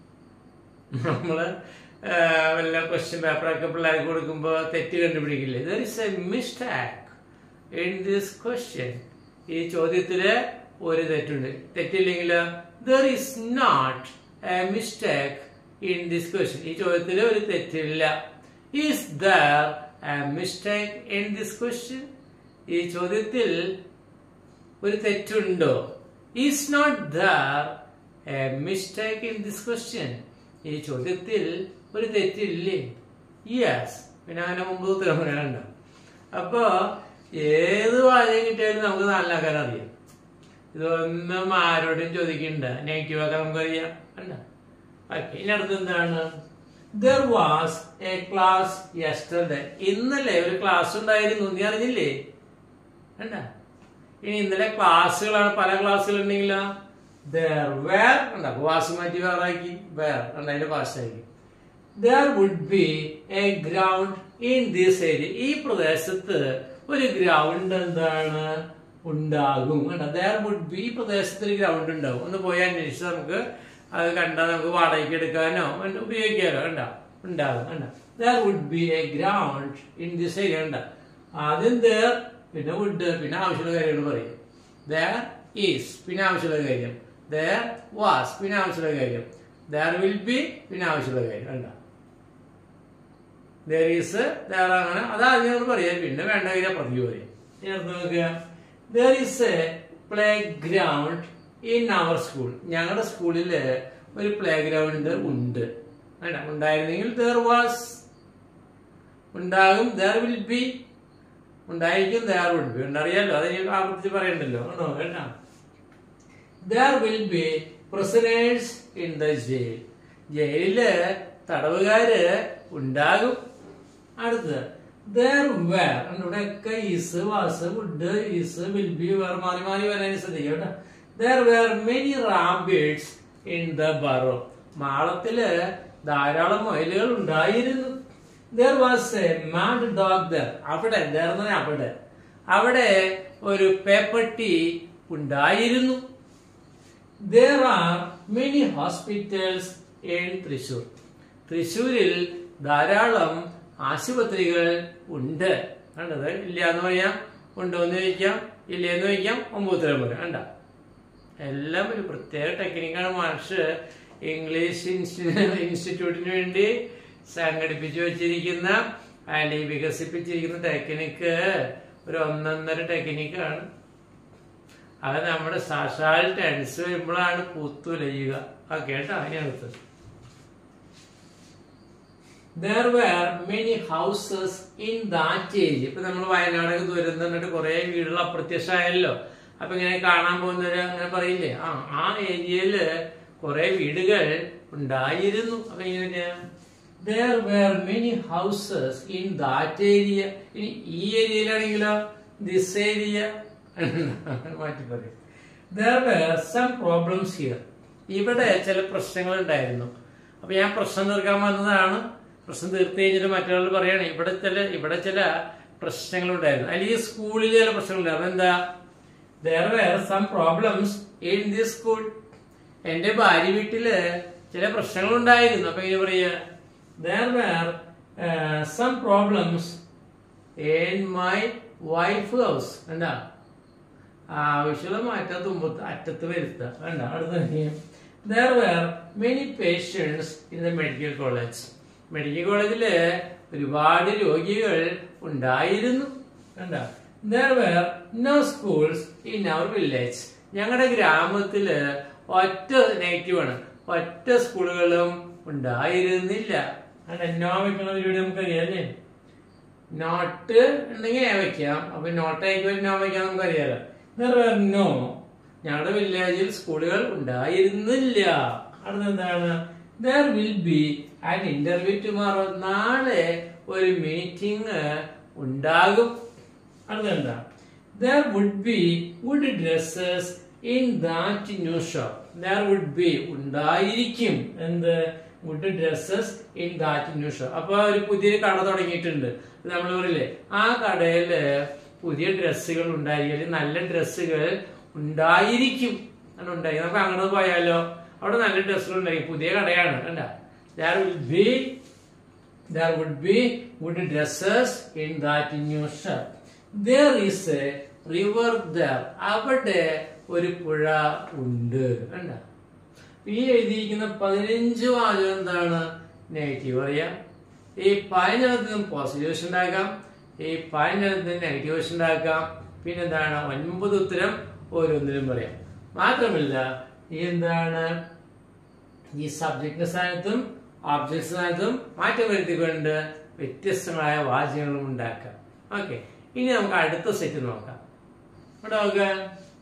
നമ്മള് ആ, വല്ല ക്വസ്റ്റ്യൻ പേപ്പറൊക്കെ പിള്ളേർക്ക് കൊടുക്കുമ്പോൾ തെറ്റ് കണ്ടുപിടിക്കില്ലേ there is a mistake in this question ഈ ചോദ്യത്തില് ഒരു തെറ്റുണ്ട് തെറ്റില്ലെങ്കിൽ there is not a mistake in this question ഈ ചോദ്യത്തില് ഒരു തെറ്റില്ല is there a mistake in this question ഈ ചോദ്യത്തിൽ ഒരു തെറ്റുണ്ടോ is not there a mistake in this question ഈ ചോദ്യത്തിൽ ഒരു തെറ്റില്ലേ യെസ് പിന്നെ അതിന് മുമ്പ് ഉത്തരം പറയാനുണ്ട് അപ്പോ ഏത് വാചകം കിട്ടിയാലും നമുക്ക് നല്ലാക്കാൻ അറിയാം ഇതൊന്നും ആരോടും ചോദിക്കണ്ട നെഗറ്റീവ് ഒക്കെ നമുക്കറിയാം അല്ല ഓക്കെ ഇനി അടുത്ത് എന്താണ് there was a class yesterday ഇന്നലെ ഒരു ക്ലാസ് ഉണ്ടായിരുന്നു നീ അറിഞ്ഞില്ലേ വേണ്ട ഇനി ഇന്നലെ ക്ലാസ്സുകളാണ് പല ക്ലാസ്സുകൾ ഉണ്ടെങ്കിലോ ദർ വേർ കണ്ട വാസ് മാറ്റി വേറാക്കി വേർ കണ്ട അതിന്റെ ഭാഷയാക്കി there would be a ground in this area ഈ പ്രദേശത്ത് ഒരു ഗ്രൗണ്ട് എന്താണ് ഉണ്ടാകും കണ്ട ദർ വുഡ് ബി ഈ പ്രദേശത്ത് ഒരു ഗ്രൗണ്ട് ഉണ്ടാവും ഒന്ന് പോയി അന്വേഷിച്ച് നമുക്ക് അത് കണ്ടാൽ നമുക്ക് വാടകയ്ക്ക് എടുക്കാനോ മറ്റോ ഉപയോഗിക്കാനോ കണ്ട ഉണ്ടാകും കണ്ട there would be a ground in this area കണ്ട ആദ്യം ദർ പിന്നെ വുഡ് പിന്നെ ആവശ്യമുള്ള കാര്യങ്ങൾ പറയും ദർ ഈസ് പിന്നെ ആവശ്യമുള്ള കാര്യം ദർ വാസ് പിന്നെ ആവശ്യമുള്ള കാര്യം ദർ വിൽ ബി പിന്നെ ആവശ്യമുള്ള കാര്യം കണ്ട ദർ ഈസ് ദർ അങ്ങനെ അത് ആദ്യം നമ്മൾ പറയാം പിന്നെ വേണ്ട കാര്യം പതിവ് പറയും ഇനി അടുത്ത് നോക്കുക there is a playground in our school ഞങ്ങളുടെ സ്കൂളിൽ ഒരു പ്ലേ ഗ്രൗണ്ട് ഉണ്ട് വേണ്ട ഉണ്ടായിരുന്നെങ്കിൽ ദർ വാസ് ഉണ്ടാകും ദർ വിൽ ബി ഉണ്ടായിരിക്കും ദർ വിൽ ബി ഉണ്ടറിയാലോ അത് ഞാൻ ആവർത്തിച്ച് പറയണ്ടല്ലോ ആണോ വേണ്ട there will be prisoners in the jail ജയിലില് തടവുകാര് ഉണ്ടാകും അടുത്ത് ദർ വേർ ഇവിടെയൊക്കെ is was would is will be were മാറി മാറി വരാൻ ശ്രദ്ധിക്കുക കേട്ടോ there were many rabbits in the Burrow മാളത്തില് ധാരാളം മൊയിലുകൾ ഉണ്ടായിരുന്നു there was a mad dog there അവിടെ ദർ എന്ന് പറഞ്ഞാൽ അവിടെ അവിടെ ഒരു പേപ്പട്ടി ഉണ്ടായിരുന്നു there are many hospitals in Thrissur തൃശൂരിൽ ധാരാളം ആശുപത്രികൾ ഉണ്ട് കണ്ടത് ഇല്ല എന്ന് പറയാം ഉണ്ടോ എന്ന് ചോദിക്കാം ഇല്ല എന്ന് ചോദിക്കാം ഒമ്പത് ഉത്തരം പറയാം കണ്ട എല്ലാം ഒരു പ്രത്യേക ടെക്നിക്കാണ് മാഷ് ഇംഗ്ലീഷ് ഇൻസ്റ്റി- ഇൻസ്റ്റിറ്റ്യൂട്ടിന് വേണ്ടി സംഘടിപ്പിച്ചു വെച്ചിരിക്കുന്ന അല്ലെങ്കിൽ വികസിപ്പിച്ചിരിക്കുന്ന ടെക്നിക്ക് ഒരു ഒന്നൊന്നര ടെക്നിക്കാണ് അത് നമ്മുടെ സാക്ഷാൽ ടെൻസ് വരുമ്പോഴാണ് പുത്തുലയുക ആ കേട്ടോ അതിനകത്ത് there were many houses in that area ഇപ്പൊ നമ്മൾ വയനാടൊക്കെ ദുരന്തം കണ്ടിട്ട് കുറെ വീടുകൾ അപ്രത്യക്ഷമായല്ലോ അപ്പൊ ഇങ്ങനെ കാണാൻ പോകുന്നവര് അങ്ങനെ പറയില്ലേ ആ ആ ഏരിയയില് കുറെ വീടുകൾ ഉണ്ടായിരുന്നു അപ്പൊ ഇങ്ങനെ there were many houses in that area ഇനി ഈ ഏരിയയിലാണെങ്കിലോ ദിസ് ഏരിയ മാറ്റി പറയും there were some problems here ഇവിടെ ചില പ്രശ്നങ്ങൾ ഉണ്ടായിരുന്നു അപ്പൊ ഞാൻ പ്രശ്നം തീർക്കാൻ വന്നതാണ് പ്രശ്നം തീർത്ത് കഴിഞ്ഞിട്ട് മറ്റൊരാൾ പറയാണ് ഇവിടെ ചില ഇവിടെ ചില പ്രശ്നങ്ങൾ ഉണ്ടായിരുന്നു അല്ലെങ്കിൽ സ്കൂളിൽ ചില പ്രശ്നങ്ങളുണ്ടായിരുന്നു എന്താ there were some problems in this school എന്റെ ഭാര്യ വീട്ടില് ചില പ്രശ്നങ്ങൾ ഉണ്ടായിരുന്നു അപ്പൊ ഇങ്ങനെ പറയാ there were some problems in my wife house എന്താ ആവശ്യമുള്ള മാറ്റം തുമ്പത്ത് അറ്റത്ത് വരുത്തുക വേണ്ട അടുത്ത there were many patients in the medical college medical കോളേജില് ഒരുപാട് രോഗികൾ ഉണ്ടായിരുന്നു കണ്ട there were no schools in our village ഞങ്ങളുടെ ഗ്രാമത്തില് ഒറ്റ നെഗറ്റീവ് ആണ് ഒറ്റ സ്കൂളുകളും ഉണ്ടായിരുന്നില്ല നോ വെക്കണ പരിപാടി നമുക്കറിയാം അല്ലേ നോട്ട് ഉണ്ടെങ്കിൽ ഞാൻ വെക്കാം അപ്പൊ നോട്ട് ആയിക്കോ നോ വെക്കാം നമുക്കറിയാലോ നോ ഞങ്ങളുടെ വില്ലേജിൽ സ്കൂളുകൾ ഉണ്ടായിരുന്നില്ല അടുത്ത എന്താണ് there will be an interview tomorrow നാളെ ഒരു മീറ്റിംഗ് ഉണ്ടാകും അടുത്തെന്താ there would be would dresses in that new shop there would be ഉണ്ടായിരിക്കും എന്ത് would dresses in that new shop അപ്പൊ ഒരു പുതിയൊരു കട തുടങ്ങിയിട്ടുണ്ട് നമ്മൾ പറയില്ലേ ആ കടയില് പുതിയ ഡ്രസ്സുകൾ ഉണ്ടായിരിക്കും നല്ല ഡ്രസ്സുകൾ ഉണ്ടായിരിക്കും അങ്ങനെ ഉണ്ടായി നമുക്ക് അങ്ങോട്ട് പോയാലോ അവിടെ നല്ല ഡ്രസ്സുകൾ ഉണ്ടായിരിക്കും പുതിയ കടയാണ് കണ്ട there will be there would be wood dresses in that new shop. There is a river there. അവിടെ ഒരു പുഴ ഉണ്ട് കണ്ട ഈ എഴുതിയിരിക്കുന്ന പതിനഞ്ച് വാചകം എന്താണ് നെഗറ്റീവ് പറയാം ഈ പതിനകത്ത് നിന്ന് പോസിറ്റീവ് ഉണ്ടാക്കാം ഈ പതിനകത്ത് നിന്ന് നെഗറ്റീവ് ഉണ്ടാക്കാം പിന്നെന്താണ് ഒൻപത് ഉത്തരം ഓരോന്നിലും പറയാം മാത്രമല്ല ഈ എന്താണ് ഈ സബ്ജക്റ്റിന്റെ സ്ഥാനത്തും ഓബ്ജക്ട് സ്ഥാനത്തും മാറ്റം വരുത്തിക്കൊണ്ട് വ്യത്യസ്തങ്ങളായ വാചകങ്ങളും ഉണ്ടാക്കാം ഓക്കെ ഇനി നമുക്ക് അടുത്ത സെറ്റ് നോക്കാം ഇവിടെ നോക്കാം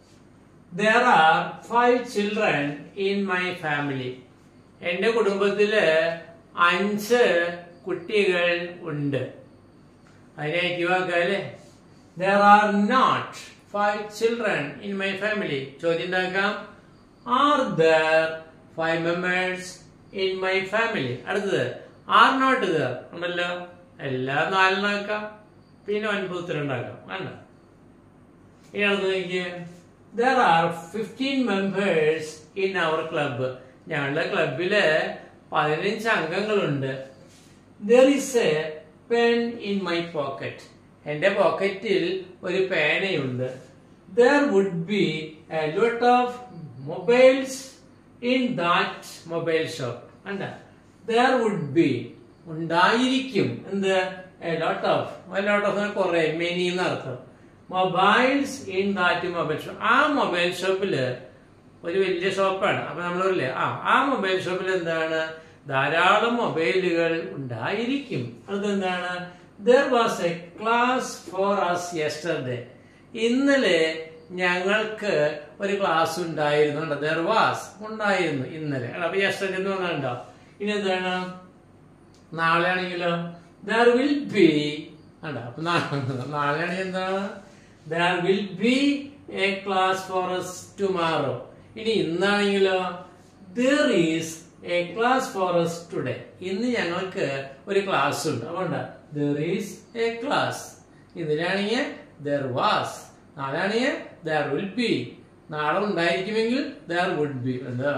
there are five children in my family എൻ്റെ കുടുംബത്തില് അഞ്ച് കുട്ടികൾ ഉണ്ട് അതിനെ അയക്കുവാക്കാം അല്ലേ there are not five children in my family ചോദ്യം ഉണ്ടാക്കാം are there five members in my family അടുത്തത് ആർ നോട്ട് ദർ ഉണ്ടല്ലോ എല്ലാം നാലിനാക്കാം പിന്നെ ഒൻപത് ഉത്തരം ഉണ്ടാക്കാം വേണ്ട ഇനി അടുത്ത് നോക്കിയേ there are fifteen members in our club ഞങ്ങളുടെ ക്ലബില് പതിനഞ്ച് അംഗങ്ങളുണ്ട് there is a pen in my pocket എന്റെ പോക്കറ്റിൽ ഒരു പേനയുണ്ട് there would be a lot of mobiles in that mobile shop അണ്ട ദർ വുഡ് ബി ഉണ്ടായിരിക്കും എന്ത് a lot of lot of കുറെ മെനി എന്നർത്ഥം mobiles in that mobile shop ആ മൊബൈൽ ഷോപ്പില് ഒരു വലിയ ഷോപ്പാണ് അപ്പൊ നമ്മൾ പറയില്ലേ ആ ആ മൊബൈൽ ഷോപ്പിൽ എന്താണ് ധാരാളം മൊബൈലുകൾ ഉണ്ടായിരിക്കും അതെന്താണ് there was a class for us yesterday ഇന്നലെ ഞങ്ങൾക്ക് ഒരു ക്ലാസ് ഉണ്ടായിരുന്നു ദർ വാസ് ഉണ്ടായിരുന്നു ഇന്നലെ അപ്പൊ യെസ്റ്റർഡേ എന്ന് പറഞ്ഞാൽ ഇനി എന്താണ് നാളെ ആണെങ്കിലോ ദർ വിൽ ബി അണ്ട അപ്പൊ നാളെ ആണെങ്കിൽ എന്താണ് there will be a class for us tomorrow ഇനി ഇന്നാണെങ്കിലോ there is a class for us today ഇന്ന് ഞങ്ങൾക്ക് ഒരു ക്ലാസ് ഉണ്ട് അതുകൊണ്ട് ദർ ഈസ് എ ക്ലാസ് ഇതിലാണെങ്കിൽ ദർ വാസ് നാളെ ആണെങ്കിൽ ദർ വിൽ ബി നാളെ ഉണ്ടായിരിക്കുമെങ്കിൽ ദർ വുഡ് ബി എന്താ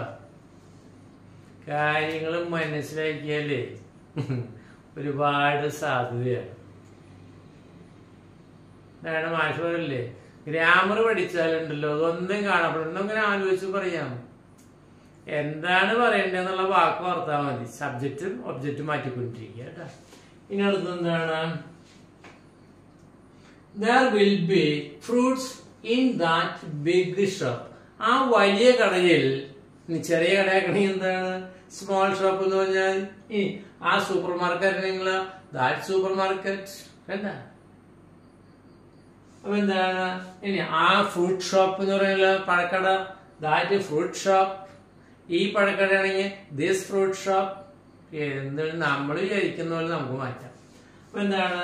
കാര്യങ്ങൾ മനസ്സിലാക്കിയാലേ ഒരുപാട് സാധ്യതയാണ് അതാണ് മാഷ് പറയില്ലേ ഗ്രാമർ പഠിച്ചാലുണ്ടല്ലോ അതൊന്നും കാണപ്പെടുന്നു അങ്ങനെ ആലോചിച്ച് പറയാം എന്താണ് പറയേണ്ടതെന്നുള്ള വാക്ക് ഓർത്താൽ മതി സബ്ജക്റ്റും ഒബ്ജക്റ്റും മാറ്റിക്കൊണ്ടിരിക്കുക കേട്ടോ ഇനി അടുത്ത് എന്താണ് there will be fruits in that big shop ആ വലിയ കടയിൽ ഇനി ചെറിയ കടയാക്കണെങ്കിൽ എന്താണ് സ്മോൾ ഷോപ്പ് എന്ന് പറഞ്ഞാൽ ഈ ആ സൂപ്പർ മാർക്കറ്റ് നിങ്ങൾ ദാറ്റ് സൂപ്പർ മാർക്കറ്റ് കണ്ട അപ്പൊ എന്താണ് ഇനി ആ ഫ്രൂട്ട് ഷോപ്പ് എന്ന് പറയുന്ന പഴക്കട ദാറ്റ് ഫ്രൂട്ട് ഷോപ്പ് ഈ പഴക്കടയാണെങ്കിൽ ദിസ് ഫ്രൂട്ട് ഷോപ്പ് എന്താണ് നമ്മൾ വിചാരിക്കുന്ന പോലെ നമുക്ക് മാറ്റാം അപ്പൊ എന്താണ്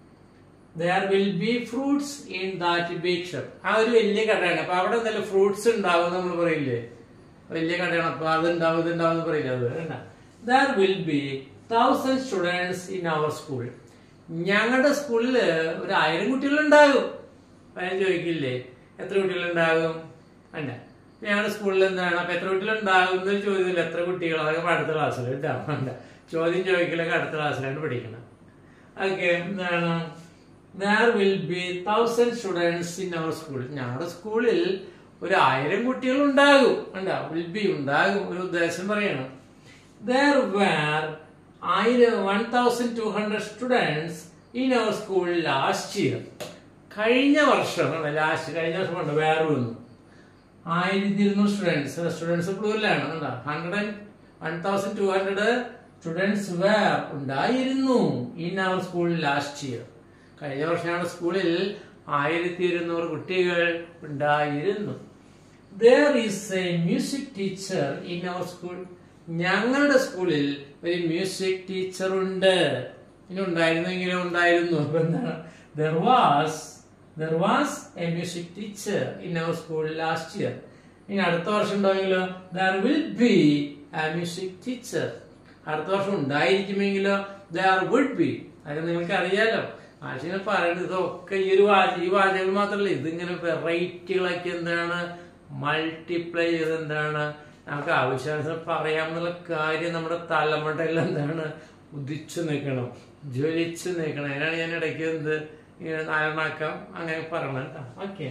there will be fruits in that big shop ആ ഒരു വലിയ കടയാണ് അപ്പൊ അവിടെ നല്ല ഫ്രൂട്ട്സ് ഉണ്ടാവും നമ്മൾ പറയില്ലേ വലിയ കടയാണ് അപ്പൊ അത് ഉണ്ടാവും ഇത് ഉണ്ടാവും എന്ന് പറയില്ല അത് there will be thousand students in our school ഞങ്ങളുടെ സ്കൂളിൽ ഒരു ആയിരം കുട്ടികളുണ്ടാകും പലരും ചോദിക്കില്ലേ എത്ര കുട്ടികളുണ്ടാകും അല്ല ഞങ്ങളുടെ സ്കൂളിൽ എന്താണ് അപ്പൊ എത്ര കുട്ടികളുണ്ടാകും എന്ന് ചോദ്യമില്ല എത്ര കുട്ടികൾ അതൊക്കെ അടുത്ത ക്ലാസ്സിൽ കേട്ടോ വേണ്ട ചോദ്യം ചോദിക്കലൊക്കെ അടുത്ത ക്ലാസ്സിലാണ് പഠിക്കണം ഓക്കെ എന്താണ് there will be thousand students in our school ഞങ്ങളുടെ സ്കൂളിൽ ഒരു ആയിരം കുട്ടികൾ ഉണ്ടാകും ഉണ്ടാവും വിൽ ബി ഉണ്ടാകും ഒരു ഉദ്ദേശം പറയണം ദർ വേർ ആയിരം one thousand two hundred students in our school last year കഴിഞ്ഞ വർഷം ലാസ്റ്റ് കഴിഞ്ഞ വർഷം ഉണ്ട് വേറെ വന്നു ആയിരത്തി ഇരുന്നൂറ് സ്റ്റുഡൻസ് സ്റ്റുഡൻസ് പ്ലൂരിലാണ് കണ്ടോ hundred one thousand two hundred students were ഉണ്ടായിരുന്നു in our school last year കഴിഞ്ഞ വർഷമാണ് സ്കൂളിൽ ആയിരത്തി ഇരുന്നൂറ് കുട്ടികൾ ഉണ്ടായിരുന്നു there is a music teacher in our school ഞങ്ങളുടെ സ്കൂളിൽ ഒരു മ്യൂസിക് ടീച്ചർ ഉണ്ട് ഇനി ഉണ്ടായിരുന്നെങ്കിലും ഉണ്ടായിരുന്നു അപ്പൊ എന്താണ് there was there was a music teacher in our school last year ഇനി അടുത്ത വർഷം ഉണ്ടായെങ്കിലോ there will be a music teacher അടുത്ത വർഷം ഉണ്ടായിരിക്കുമെങ്കിലോ ദർ വുഡ് ബി അത് നിങ്ങൾക്ക് അറിയാലോ ആശയം പറയുന്നത് ഇതൊക്കെ ഈ ഒരു വാച ഈ വാചകങ്ങൾ മാത്രമല്ല ഇതിങ്ങനെ വെറൈറ്റികളൊക്കെ എന്താണ് മൾട്ടിപ്ലൈ ചെയ്ത് എന്താണ് നമുക്ക് ആവശ്യാനുസരണം പറയാമെന്നുള്ള കാര്യം നമ്മുടെ തലമുറയിൽ എന്താണ് ഉദിച്ചു നിൽക്കണം ജ്വലിച്ചു നിൽക്കണം അതിനാണ് ഞാൻ ഇടയ്ക്ക് എന്ത് ഇങ്ങനെ നാലെണ്ണാക്കാം അങ്ങനെ പറയണം കേട്ടോ okay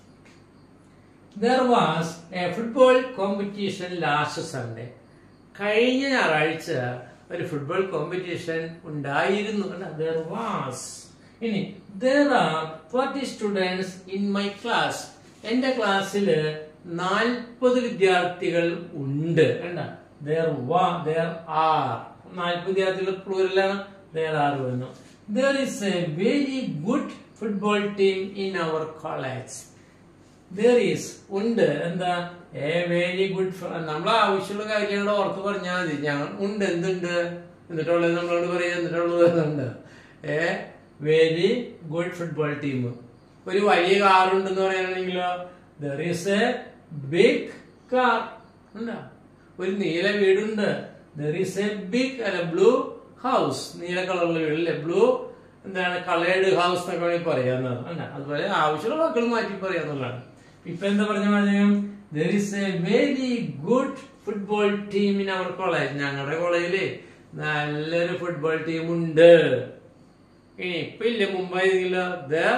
there was a football competition last Sunday കഴിഞ്ഞ ഞായറാഴ്ച ഒരു ഫുട്ബോൾ കോമ്പറ്റീഷൻ ഉണ്ടായിരുന്നു ദർ വാസ് ഇനി there are 40 students in my class എന്റെ ക്ലാസ്സിൽ നാൽപ്പത് വിദ്യാർത്ഥികൾ ഉണ്ട് കണ്ട there wa there are നാൽപ്പത് വിദ്യാർത്ഥികൾ പ്ലൂരലാണ് there are വരുന്നു there is a very good football team in our college there is ഉണ്ട് എന്താ എ വെരി ഗുഡ് നമ്മളെ ആവശ്യമുള്ള കാര്യങ്ങൾ ഓർത്ത് പറഞ്ഞാൽ മതി ഞങ്ങൾ ഉണ്ട് എന്തുണ്ട് എന്നിട്ടുള്ളത് നമ്മളോട് പറയാ എന്നിട്ടുള്ളത് ഉണ്ട് a very good football team ഒരു വലിയ കാർ ഉണ്ടെന്ന് പറയാനാണെങ്കിലോ there is a big car ഉണ്ടോ ഒരു നീല വീടുണ്ട് ദർ ഈസ് എ ബിഗ് അല്ല ബ്ലൂ ഹൗസ് നീല കളറുള്ള വീടല്ലേ ബ്ലൂ എന്താണ് കളേർഡ് ഹൗസ് എന്നൊക്കെ വേണമെങ്കിൽ പറയാവുന്നതാണ് അല്ല അതുപോലെ ആവശ്യമുള്ള വാക്കുകൾ മാറ്റി പറയാന്നുള്ളതാണ് ഇപ്പൊ എന്താ പറഞ്ഞ മാതിരി there is a very good football team in our college ഞങ്ങളുടെ കോളേജില് നല്ലൊരു ഫുട്ബോൾ ടീം ഉണ്ട് ഇനി ഇപ്പൊ ഇല്ല മുമ്പായിരുന്നില്ല ദർ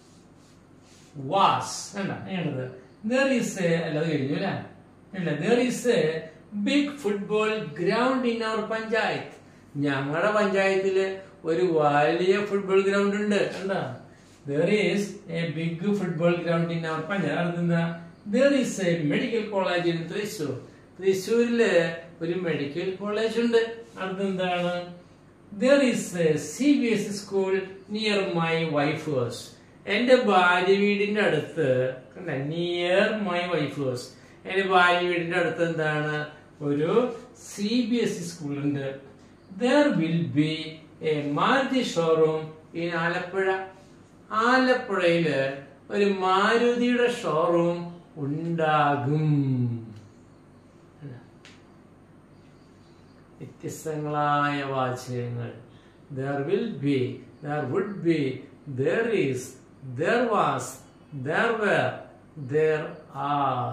വാസ് വേണ്ട ഏണ്ടത് ദർ ഈസ് എ അല്ലാതെ കഴിഞ്ഞു അല്ലേ ഇല്ല there is a big football ground in our panchayat ഞങ്ങളുടെ പഞ്ചായത്തില് ഒരു വലിയ ഫുട്ബോൾ ഗ്രൗണ്ട് ഉണ്ട് എന്താ there is a big football ground in our panchayat എന്താ there is a medical college in Thrissur തൃശ്ശൂരില് ഒരു മെഡിക്കൽ കോളേജ് ഉണ്ട് അടുത്തെന്താണ് there is a C B S school near my wife hers എന്റെ ഭാര്യ വീടിന്റെ അടുത്ത് നിയർ മൈ വൈഫ് ഹേഴ്സ് എന്റെ ഭാര്യ വീടിന്റെ അടുത്ത് എന്താണ് ഒരു C B S E school ഉണ്ട് there will be a Maruti showroom in Alappuzha ആലപ്പുഴയില് ഒരു മാരുതിയുടെ ഷോറൂം ഉണ്ടാകും വ്യത്യസ്തങ്ങളായ വാചകങ്ങൾ there will be there would be there is there was there were there are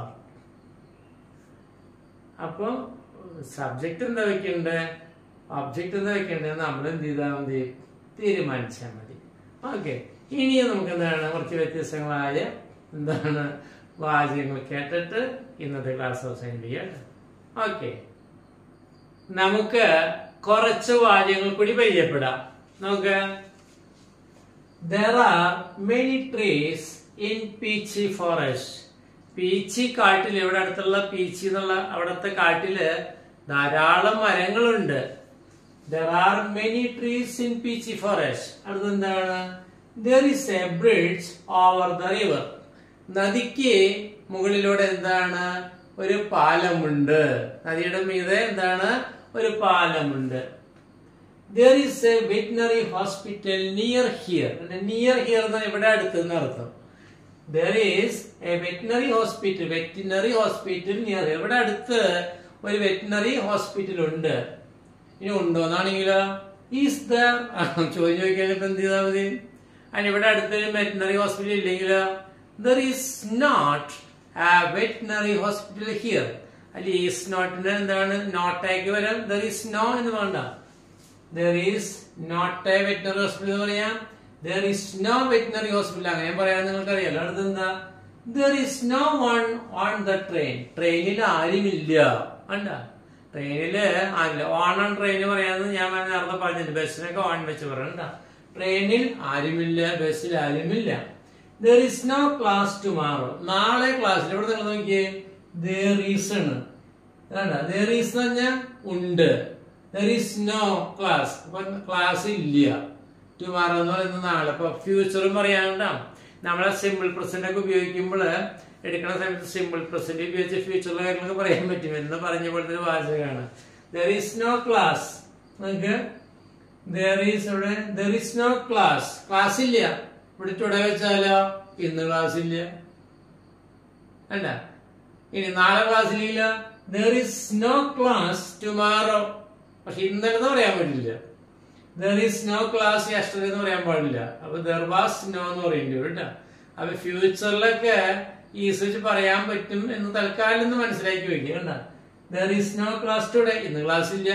അപ്പം സബ്ജക്റ്റ് എന്താ വെക്കണ്ടേ ഒബ്ജക്റ്റ് എന്താ വെക്കണ്ടേ നമ്മൾ എന്ത് ചെയ്താൽ മതി തീരുമാനിച്ചാൽ മതി ഓക്കെ ഇനിയും നമുക്ക് എന്താണ് കുറച്ച് വ്യത്യസ്തങ്ങളായ എന്താണ് വാചകങ്ങൾ കേട്ടിട്ട് ഇന്നത്തെ ക്ലാസ് അവസാനം ചെയ്യാം ഓക്കെ നമുക്ക് കുറച്ച് വാചകങ്ങൾ കൂടി പരിചയപ്പെടാം നമുക്ക് there are many trees in Peechi forest Peechi കാട്ടിൽ ഇവിടെ അടുത്തുള്ള പീച്ചി എന്നുള്ള അവിടുത്തെ കാട്ടില് ധാരാളം മരങ്ങളുണ്ട് there are many trees in Peechi forest അടുത്ത് എന്താണ് there is a bridge over the river നദിക്ക് മുകളിലൂടെ എന്താണ് ഒരു പാലമുണ്ട് നദിയുടെ മീതെ എന്താണ് ഒരു പാലമുണ്ട് there is a veterinary hospital near here near here എന്നാൽ ഇവിടെ അടുത്ത് എന്നർത്ഥം there is a veterinary hospital veterinary hospital near ഇവിടെ അടുത്ത് ഒരു വെറ്റിനറി ഹോസ്പിറ്റൽ ഉണ്ട് ഇനി ഉണ്ടോ എന്നാണെങ്കിലോ ഈസ് ദർ ചോദ്യം ചോദിക്കാൻ ഇപ്പൊ എന്ത് ചെയ്താൽ മതി അതിന് ഇവിടെ അടുത്തൊരു വെറ്റിനറി ഹോസ്പിറ്റൽ ഇല്ലെങ്കിലോ there is not a veterinary hospital here അല്ലെ ഈസ് നോട്ടിന്റെ എന്താണ് നോട്ടാക്കി വരാം ദർ ഈസ് നോ എന്ന് വേണ്ട there is not a veterinary hospital എന്ന് പറയാം there is no veterinary hospital അങ്ങനെ പറയാൻ നിങ്ങൾക്ക് അറിയാലോ അടുത്ത് എന്താ there is no one on the train ട്രെയിനിൽ ആരുമില്ല കണ്ട ട്രെയിനില് ആരില്ല ഓൺ ഓൺ ട്രെയിൻ പറയാന്ന് ഞാൻ നേരത്തെ പറഞ്ഞിട്ടുണ്ട് ബസ്സിനൊക്കെ ഓൺ വെച്ച് പറയണ്ട ട്രെയിനിൽ ആരുമില്ല ബസ്സിൽ ആരുമില്ല there is no class tomorrow നാളെ ക്ലാസ്സിൽ ഇവിടെ നിങ്ങൾ നോക്കിയേ ദർ ഈസ് ആണ് ദർ ഈസ് എന്ന് പറഞ്ഞാൽ ഉണ്ട് ദർ ഈസ് നോ ക്ലാസ് അപ്പൊ ക്ലാസ് ഇല്ല ടുമാറോ എന്ന് പറയുന്നത് നാളെ അപ്പൊ ഫ്യൂച്ചറും പറയാനുണ്ടാവും നമ്മളെ സിമ്പിൾ പ്രസന്റ് ഒക്കെ ഉപയോഗിക്കുമ്പോൾ എടുക്കുന്ന സമയത്ത് സിമ്പിൾ പ്രസന്റ് ഉപയോഗിച്ച് ഫ്യൂച്ചറിലെ കാര്യങ്ങളൊക്കെ പറയാൻ പറ്റും എന്ന് പറഞ്ഞ പോലത്തെ ഒരു വാചകമാണ് ദർ ഈസ് നോ ക്ലാസ് നമുക്ക് ദർ ഈസ് ഇവിടെ there is no class class ഇല്ല ഇവിടെ ചുട വെച്ചാലോ ഇന്ന് ക്ലാസ് ഇല്ല അല്ല ഇനി നാളെ ക്ലാസ് ഇല്ല there is no class tomorrow പക്ഷെ ഇന്നലെ പറയാൻ പറ്റില്ല there is no class yesterday എന്ന് പറയാൻ പാടില്ല അപ്പൊ ദർ വാസ് നോ എന്ന് പറയേണ്ടി വരും കേട്ടോ അപ്പൊ ഫ്യൂച്ചറിലൊക്കെ ഈസ് വെച്ച് പറയാൻ പറ്റും എന്ന് തൽക്കാലം ഒന്ന് മനസ്സിലാക്കി വെക്കുക കണ്ട there is no class today ഇന്ന് ക്ലാസ് ഇല്ല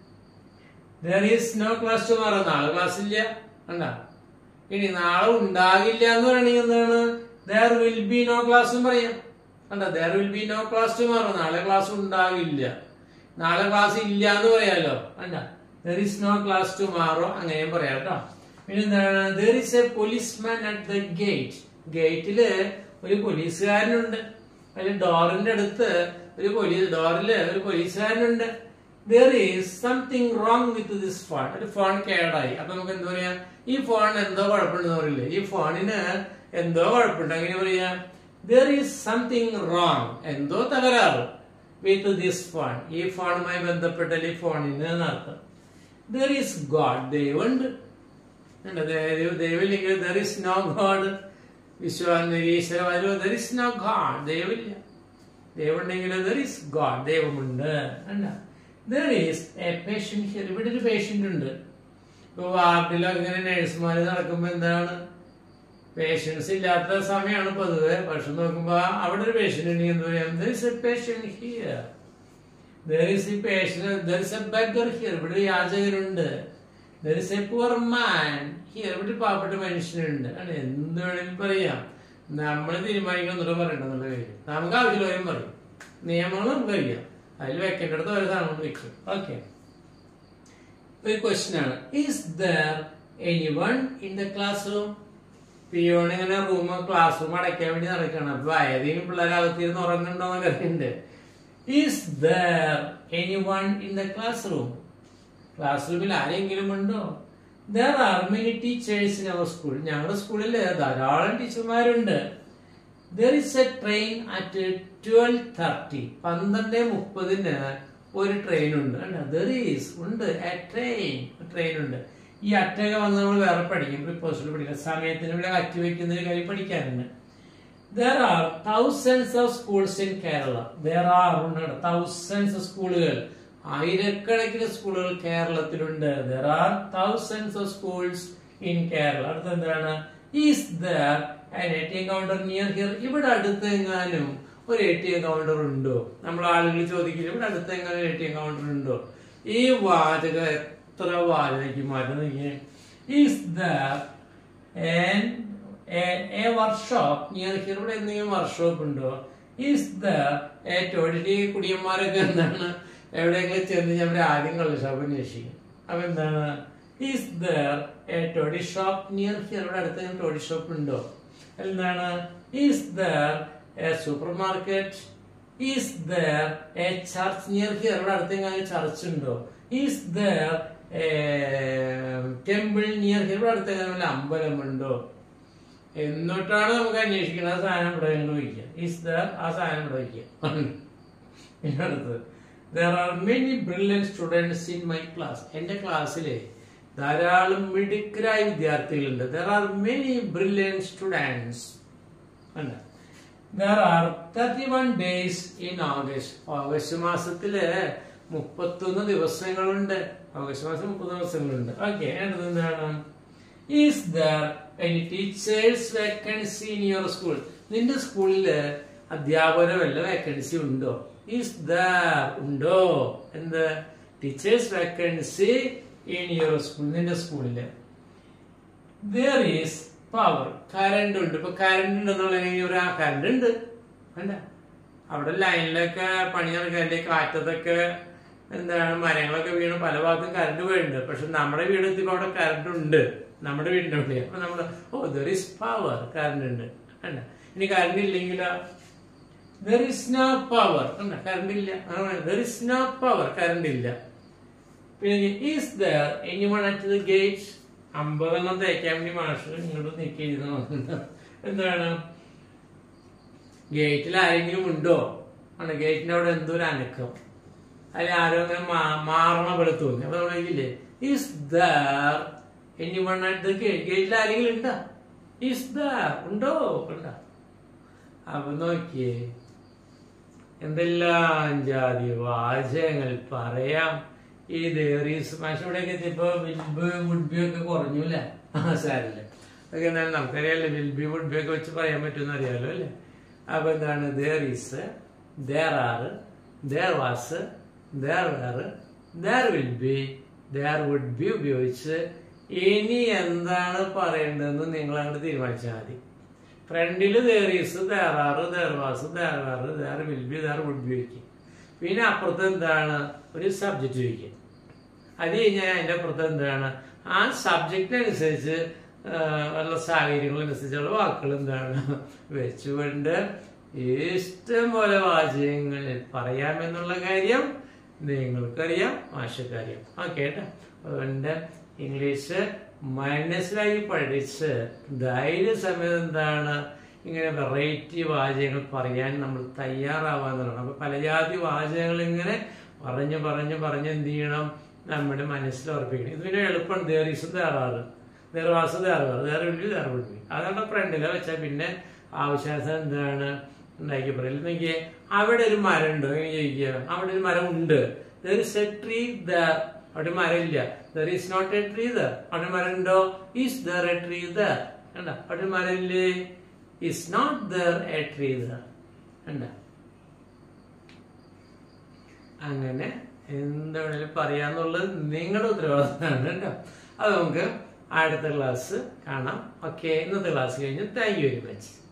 there is no class tomorrow നാളെ ക്ലാസ് ഇല്ല കണ്ട ഇനി നാളെ ഉണ്ടാകില്ല എന്ന് പറയണെങ്കിൽ എന്താണ് there will be no class എന്ന് പറയാം കണ്ട there will be no class tomorrow നാളെ ക്ലാസ് ഉണ്ടാകില്ല നാളെ ക്ലാസ് ഇല്ല എന്ന് പറയാലോ കണ്ട there is no class tomorrow അങ്ങനെയും പറയാം കേട്ടോ പിന്നെ എന്താണ് there is a policeman at the gate ഗേറ്റില് ഒരു പോലീസുകാരനുണ്ട് അതിൽ ഡോറിന്റെ അടുത്ത് ഒരു പോലീസ് ഡോറില് ഒരു പോലീസുകാരനുണ്ട് there is something wrong with this phone ഒരു ഫോൺ കേടായി അപ്പൊ നമുക്ക് എന്താ പറയാ ഈ ഫോൺ എന്തോ കുഴപ്പമുണ്ടെന്ന് പറയില്ലേ ഈ ഫോണിന് എന്തോ കുഴപ്പമുണ്ട് അങ്ങനെ പറയാ ദർ ഈസ് സംതിങ് റോങ് എന്തോ തകരാറ് വിത്ത് ദിസ് ഫോൺ ഈ ഫോണുമായി ബന്ധപ്പെട്ട ഈ ഫോണിന് എന്നർത്ഥം ദർ ഈസ് ഗോഡ് ദൈവമുണ്ട് ഉണ്ട്. ദൈവ- ദൈവമില്ലെങ്കിൽ ദർ ഇസ് നോ ഗോഡ് വിശ്വാസീശ്വരവാരോ ദർ ഇസ് നോ ഗോഡ് ദൈവമില്ല ദൈവമുണ്ടെങ്കിൽ ദർ ഇസ് ഗോഡ് ദൈവമുണ്ട് അല്ല there is a patient here ഇവിടെ ഒരു പേഷ്യന്റ് ഉണ്ട് ഇപ്പൊ വാർഡിലോ ഇങ്ങനെ നഴ്സുമാര് നടക്കുമ്പോ എന്താണ് പേഷ്യൻസ് ഇല്ലാത്ത സമയമാണ് പൊതുവെ പക്ഷെ നോക്കുമ്പോ അവിടെ ഒരു പേഷ്യന്റ് ഉണ്ടെങ്കിൽ എന്താ പറയാ there is a patient here there is a patient there is a beggar here ഇവിടെ ഒരു യാചകനുണ്ട് there is a poor man here ഇവിടെ ഒരു പാവപ്പെട്ട മനുഷ്യനുണ്ട് ആണ് എന്ത് വേണമെങ്കിലും പറയാം നമ്മൾ തീരുമാനിക്കുന്നില്ല പറയണ്ടെന്നുള്ള കാര്യം നമുക്ക് ആവശ്യമുള്ള കാര്യം പറയും നിയമങ്ങൾ നമുക്ക് അറിയാം അതിൽ വെക്കേണ്ടടുത്ത് ഓരോ സാധനം വെക്കും ഓക്കെ ഒരു ക്വസ്റ്റ്യൻ ആണ് is there anyone in the classroom peon ഇങ്ങനെ റൂം ക്ലാസ് റൂം അടയ്ക്കാൻ വേണ്ടി നടക്കണം അപ്പൊ ഏതെങ്കിലും പിള്ളേർ അകത്തിരുന്ന് ഉറങ്ങുന്നുണ്ടോ എന്നൊക്കെ അറിയണ്ട് is there anyone in the classroom class റൂമിൽ ആരെങ്കിലും ഉണ്ടോ there are many teachers in our school ഞങ്ങളുടെ സ്കൂളിൽ ധാരാളം ടീച്ചർമാരുണ്ട് there is a train at twelve thirty പന്ത്രണ്ട് മുപ്പതിന് ഒരു ട്രെയിൻ ഉണ്ട് ദർ ഈസ് ഉണ്ട് എ ട്രെയിൻ ട്രെയിൻ ഉണ്ട് ഈ അറ്റൊക്കെ വന്ന് നമ്മൾ വേറെ പഠിക്കും പ്രിപ്പോസിൽ പഠിക്കാം സമയത്തിന് ഇവിടെ അറ്റ് വയ്ക്കുന്ന ഒരു കാര്യം പഠിക്കാനുണ്ട് there are thousands of schools in Kerala there are thousands സ്കൂളുകൾ ആയിരക്കണക്കിന് സ്കൂളുകൾ കേരളത്തിലുണ്ട് there are thousands of schools in Kerala അടുത്ത എന്താണ് is there an A T M counter near here ഇവിടെ അടുത്ത് എങ്ങാനും ഒരു എ ടി എം കൗണ്ടർ ഉണ്ടോ നമ്മൾ ആളുകൾ ചോദിക്കില്ല ഇവിടെ അടുത്ത് എങ്ങാനും എ ടി എം കൗണ്ടർ ഉണ്ടോ ഈ വാചകം എത്ര വാചകയ്ക്ക് മാറ്റുന്ന is there a workshop near here ഇവിടെ എന്തെങ്കിലും വർക്ക്ഷോപ്പ് ഉണ്ടോ ഈസ് ദ ഏറ്റവും ഈ കുടിയന്മാരൊക്കെ എന്താണ് എവിടെയെങ്കിലും ചെന്ന് ഞാൻ ആദ്യം കള്ള് ഷോപ്പ് അന്വേഷിക്കും അപ്പൊ എന്താണ് is there a toddy shop near here ഇവിടെ അടുത്ത് ടോഡി ഷോപ്പ് ഉണ്ടോ എന്താണ് is there a supermarket is there a church near here ഇവിടെ അടുത്തെങ്കിലും ചർച്ച് ഉണ്ടോ is there temple near here ഇവിടെ അടുത്തെങ്കിലും അമ്പലമുണ്ടോ എന്നിട്ടാണ് നമുക്ക് അന്വേഷിക്കുന്നത് ആ സാധനം ഇവിടെ കൊണ്ട് വയ്ക്കുക ഈസ് ദർ ആ സാധനം ഇവിടെ വയ്ക്കുക പിന്നെ അടുത്തത് there are many brilliant students in my class എന്റെ ക്ലാസ്സിലെ ധാരാളം മിടുക്കരായ വിദ്യാർത്ഥികളുണ്ട് there are many brilliant students അല്ല there are thirty one days in August August മാസത്തില് മുപ്പത്തൊന്ന് ദിവസങ്ങളുണ്ട് ഓഗസ്റ്റ് മാസം മുപ്പത് ദിവസങ്ങളുണ്ട് ഓക്കെ അടുത്തത് എന്താണ് is there any teachers vacancy in your school നിന്റെ സ്കൂളില് അധ്യാപകര വല്ല വേക്കൻസി ഉണ്ടോ ഈസ് ദർ ഉണ്ടോ എന്ത് teachers vacancy in your school നിന്റെ സ്കൂളില് ദർ ഈസ് പവർ കറണ്ട് ഉണ്ട് ഇപ്പൊ കറണ്ട് ഉണ്ടെന്നുള്ളതെങ്കിൽ ഒരു ആ കറണ്ട് ഉണ്ട് വേണ്ട അവിടെ ലൈനിലൊക്കെ പണി നടക്കാൻ്റെ കാറ്റത്തൊക്കെ എന്താണ് മരങ്ങളൊക്കെ വീണ് പല ഭാഗത്തും കറണ്ട് പോയിട്ടുണ്ട് പക്ഷെ നമ്മുടെ വീട് എത്തിയപ്പോ അവിടെ കറണ്ട് ഉണ്ട് നമ്മുടെ വീടിന്റെ അവിടെ അപ്പൊ നമ്മള് ഓ ദർ ഇസ് പവർ കറണ്ട് ഉണ്ട് കണ്ട ഇനി കറണ്ട് ഇല്ലെങ്കിലോ ദർ ഇസ് നോ പവർ കണ്ട കറണ്ട് ഇല്ല there is no power current ഇല്ല പിന്നെ is there anyone at the gate അമ്പതെണ്ണം തേക്കാൻ വേണ്ടി മാഷ് ഇങ്ങോട്ട് നീക്കി എഴുതണം എന്താണ് ഗേറ്റിൽ ആരെങ്കിലും ഉണ്ടോ ആണ് ഗേറ്റിന്റെ അവിടെ എന്തോ ഒരു അനക്കം അതിൽ ആരോ അങ്ങനെ മാ- മാറണ പോലെ തോന്നി അപ്പൊ നമ്മൾ ഇതില്ലേ is there anyone at the gate ഗേറ്റിൽ ആരെങ്കിലും ഉണ്ടോ ഈസ് ദർ ഉണ്ടോ ഉണ്ടോ അപ്പൊ നോക്കിയേ എന്തെല്ലാം ജാതി വാചകങ്ങൾ പറയാം ഈ ദേറീസ് മാഷ ഇവിടെയൊക്കെ എത്തിയപ്പോ വിൽബ് വുഡ്ബി ഒക്കെ കുറഞ്ഞു അല്ലേ ആ സാരില്ല അതൊക്കെ എന്താണ് നമുക്കറിയാലോ വിൽബി വുഡ്ബി ഒക്കെ വെച്ച് പറയാൻ പറ്റുമെന്ന് അറിയാലോ അല്ലേ അപ്പൊ എന്താണ് there is there are there was there were there will be there would be ഉപയോഗിച്ച് ഇനി എന്താണ് പറയേണ്ടതെന്ന് നിങ്ങൾ അങ്ങോട്ട് തീരുമാനിച്ചാൽ മതി ഫ്രണ്ടില് there is there are there was there are there will be there would be വയ്ക്കും പിന്നെ അപ്പുറത്ത് എന്താണ് ഒരു സബ്ജക്റ്റ് വയ്ക്കും അത് കഴിഞ്ഞാൽ അതിന്റെ അപ്പുറത്ത് എന്താണ് ആ സബ്ജക്റ്റിനനുസരിച്ച് ഉള്ള സാഹചര്യങ്ങളനുസരിച്ചുള്ള വാക്കുകൾ എന്താണ് വെച്ചുകൊണ്ട് ഇഷ്ടം പോലെ വാചകങ്ങൾ പറയാമെന്നുള്ള കാര്യം നിങ്ങൾക്കറിയാം മാഷക്കറിയാം ഓക്കെ കേട്ടോ അതുകൊണ്ട് ഇംഗ്ലീഷ് മനസ്സിലാക്കി പഠിച്ച് ധൈര്യസമേതം എന്താണ് ഇങ്ങനെ വെറൈറ്റി വാചകങ്ങൾ പറയാൻ നമ്മൾ തയ്യാറാവാന്നുള്ളതാണ് അപ്പൊ പലജാതി വാചകങ്ങൾ ഇങ്ങനെ പറഞ്ഞു പറഞ്ഞു പറഞ്ഞ് എന്ത് ചെയ്യണം നമ്മുടെ മനസ്സിൽ ഉറപ്പിക്കണം ഇത് പിന്നെ എളുപ്പമാണ് there is there are there was there are there വിളിൽ ദേർ വിളിൽ അതാണ് ഫ്രണ്ടിലെ വെച്ചാൽ പിന്നെ ആവശ്യാനുസരണം എന്താണ് ഉണ്ടാക്കി പറയില്ല നോക്കിയേ അവിടെ ഒരു മരം ഉണ്ടോ എന്ന് ചോദിക്കുക അവിടെ ഒരു മരം ഉണ്ട് there is a tree there അവിടെ മരം ഇല്ല there is not a tree there അവിടെ മരം ഉണ്ടോ is there a tree there കണ്ട അവിടെ മരം ഇല്ലേ is not there a tree there കണ്ട അങ്ങനെ എന്താണെങ്കിലും പറയാന്നുള്ളത് നിങ്ങളുടെ ഉത്തരവാദിത്തമാണ് കേട്ടോ അത് നമുക്ക് അടുത്ത ക്ലാസ് കാണാം ഓക്കെ ഇന്നത്തെ ക്ലാസ് കഴിഞ്ഞു താങ്ക് യു വെരി മച്ച്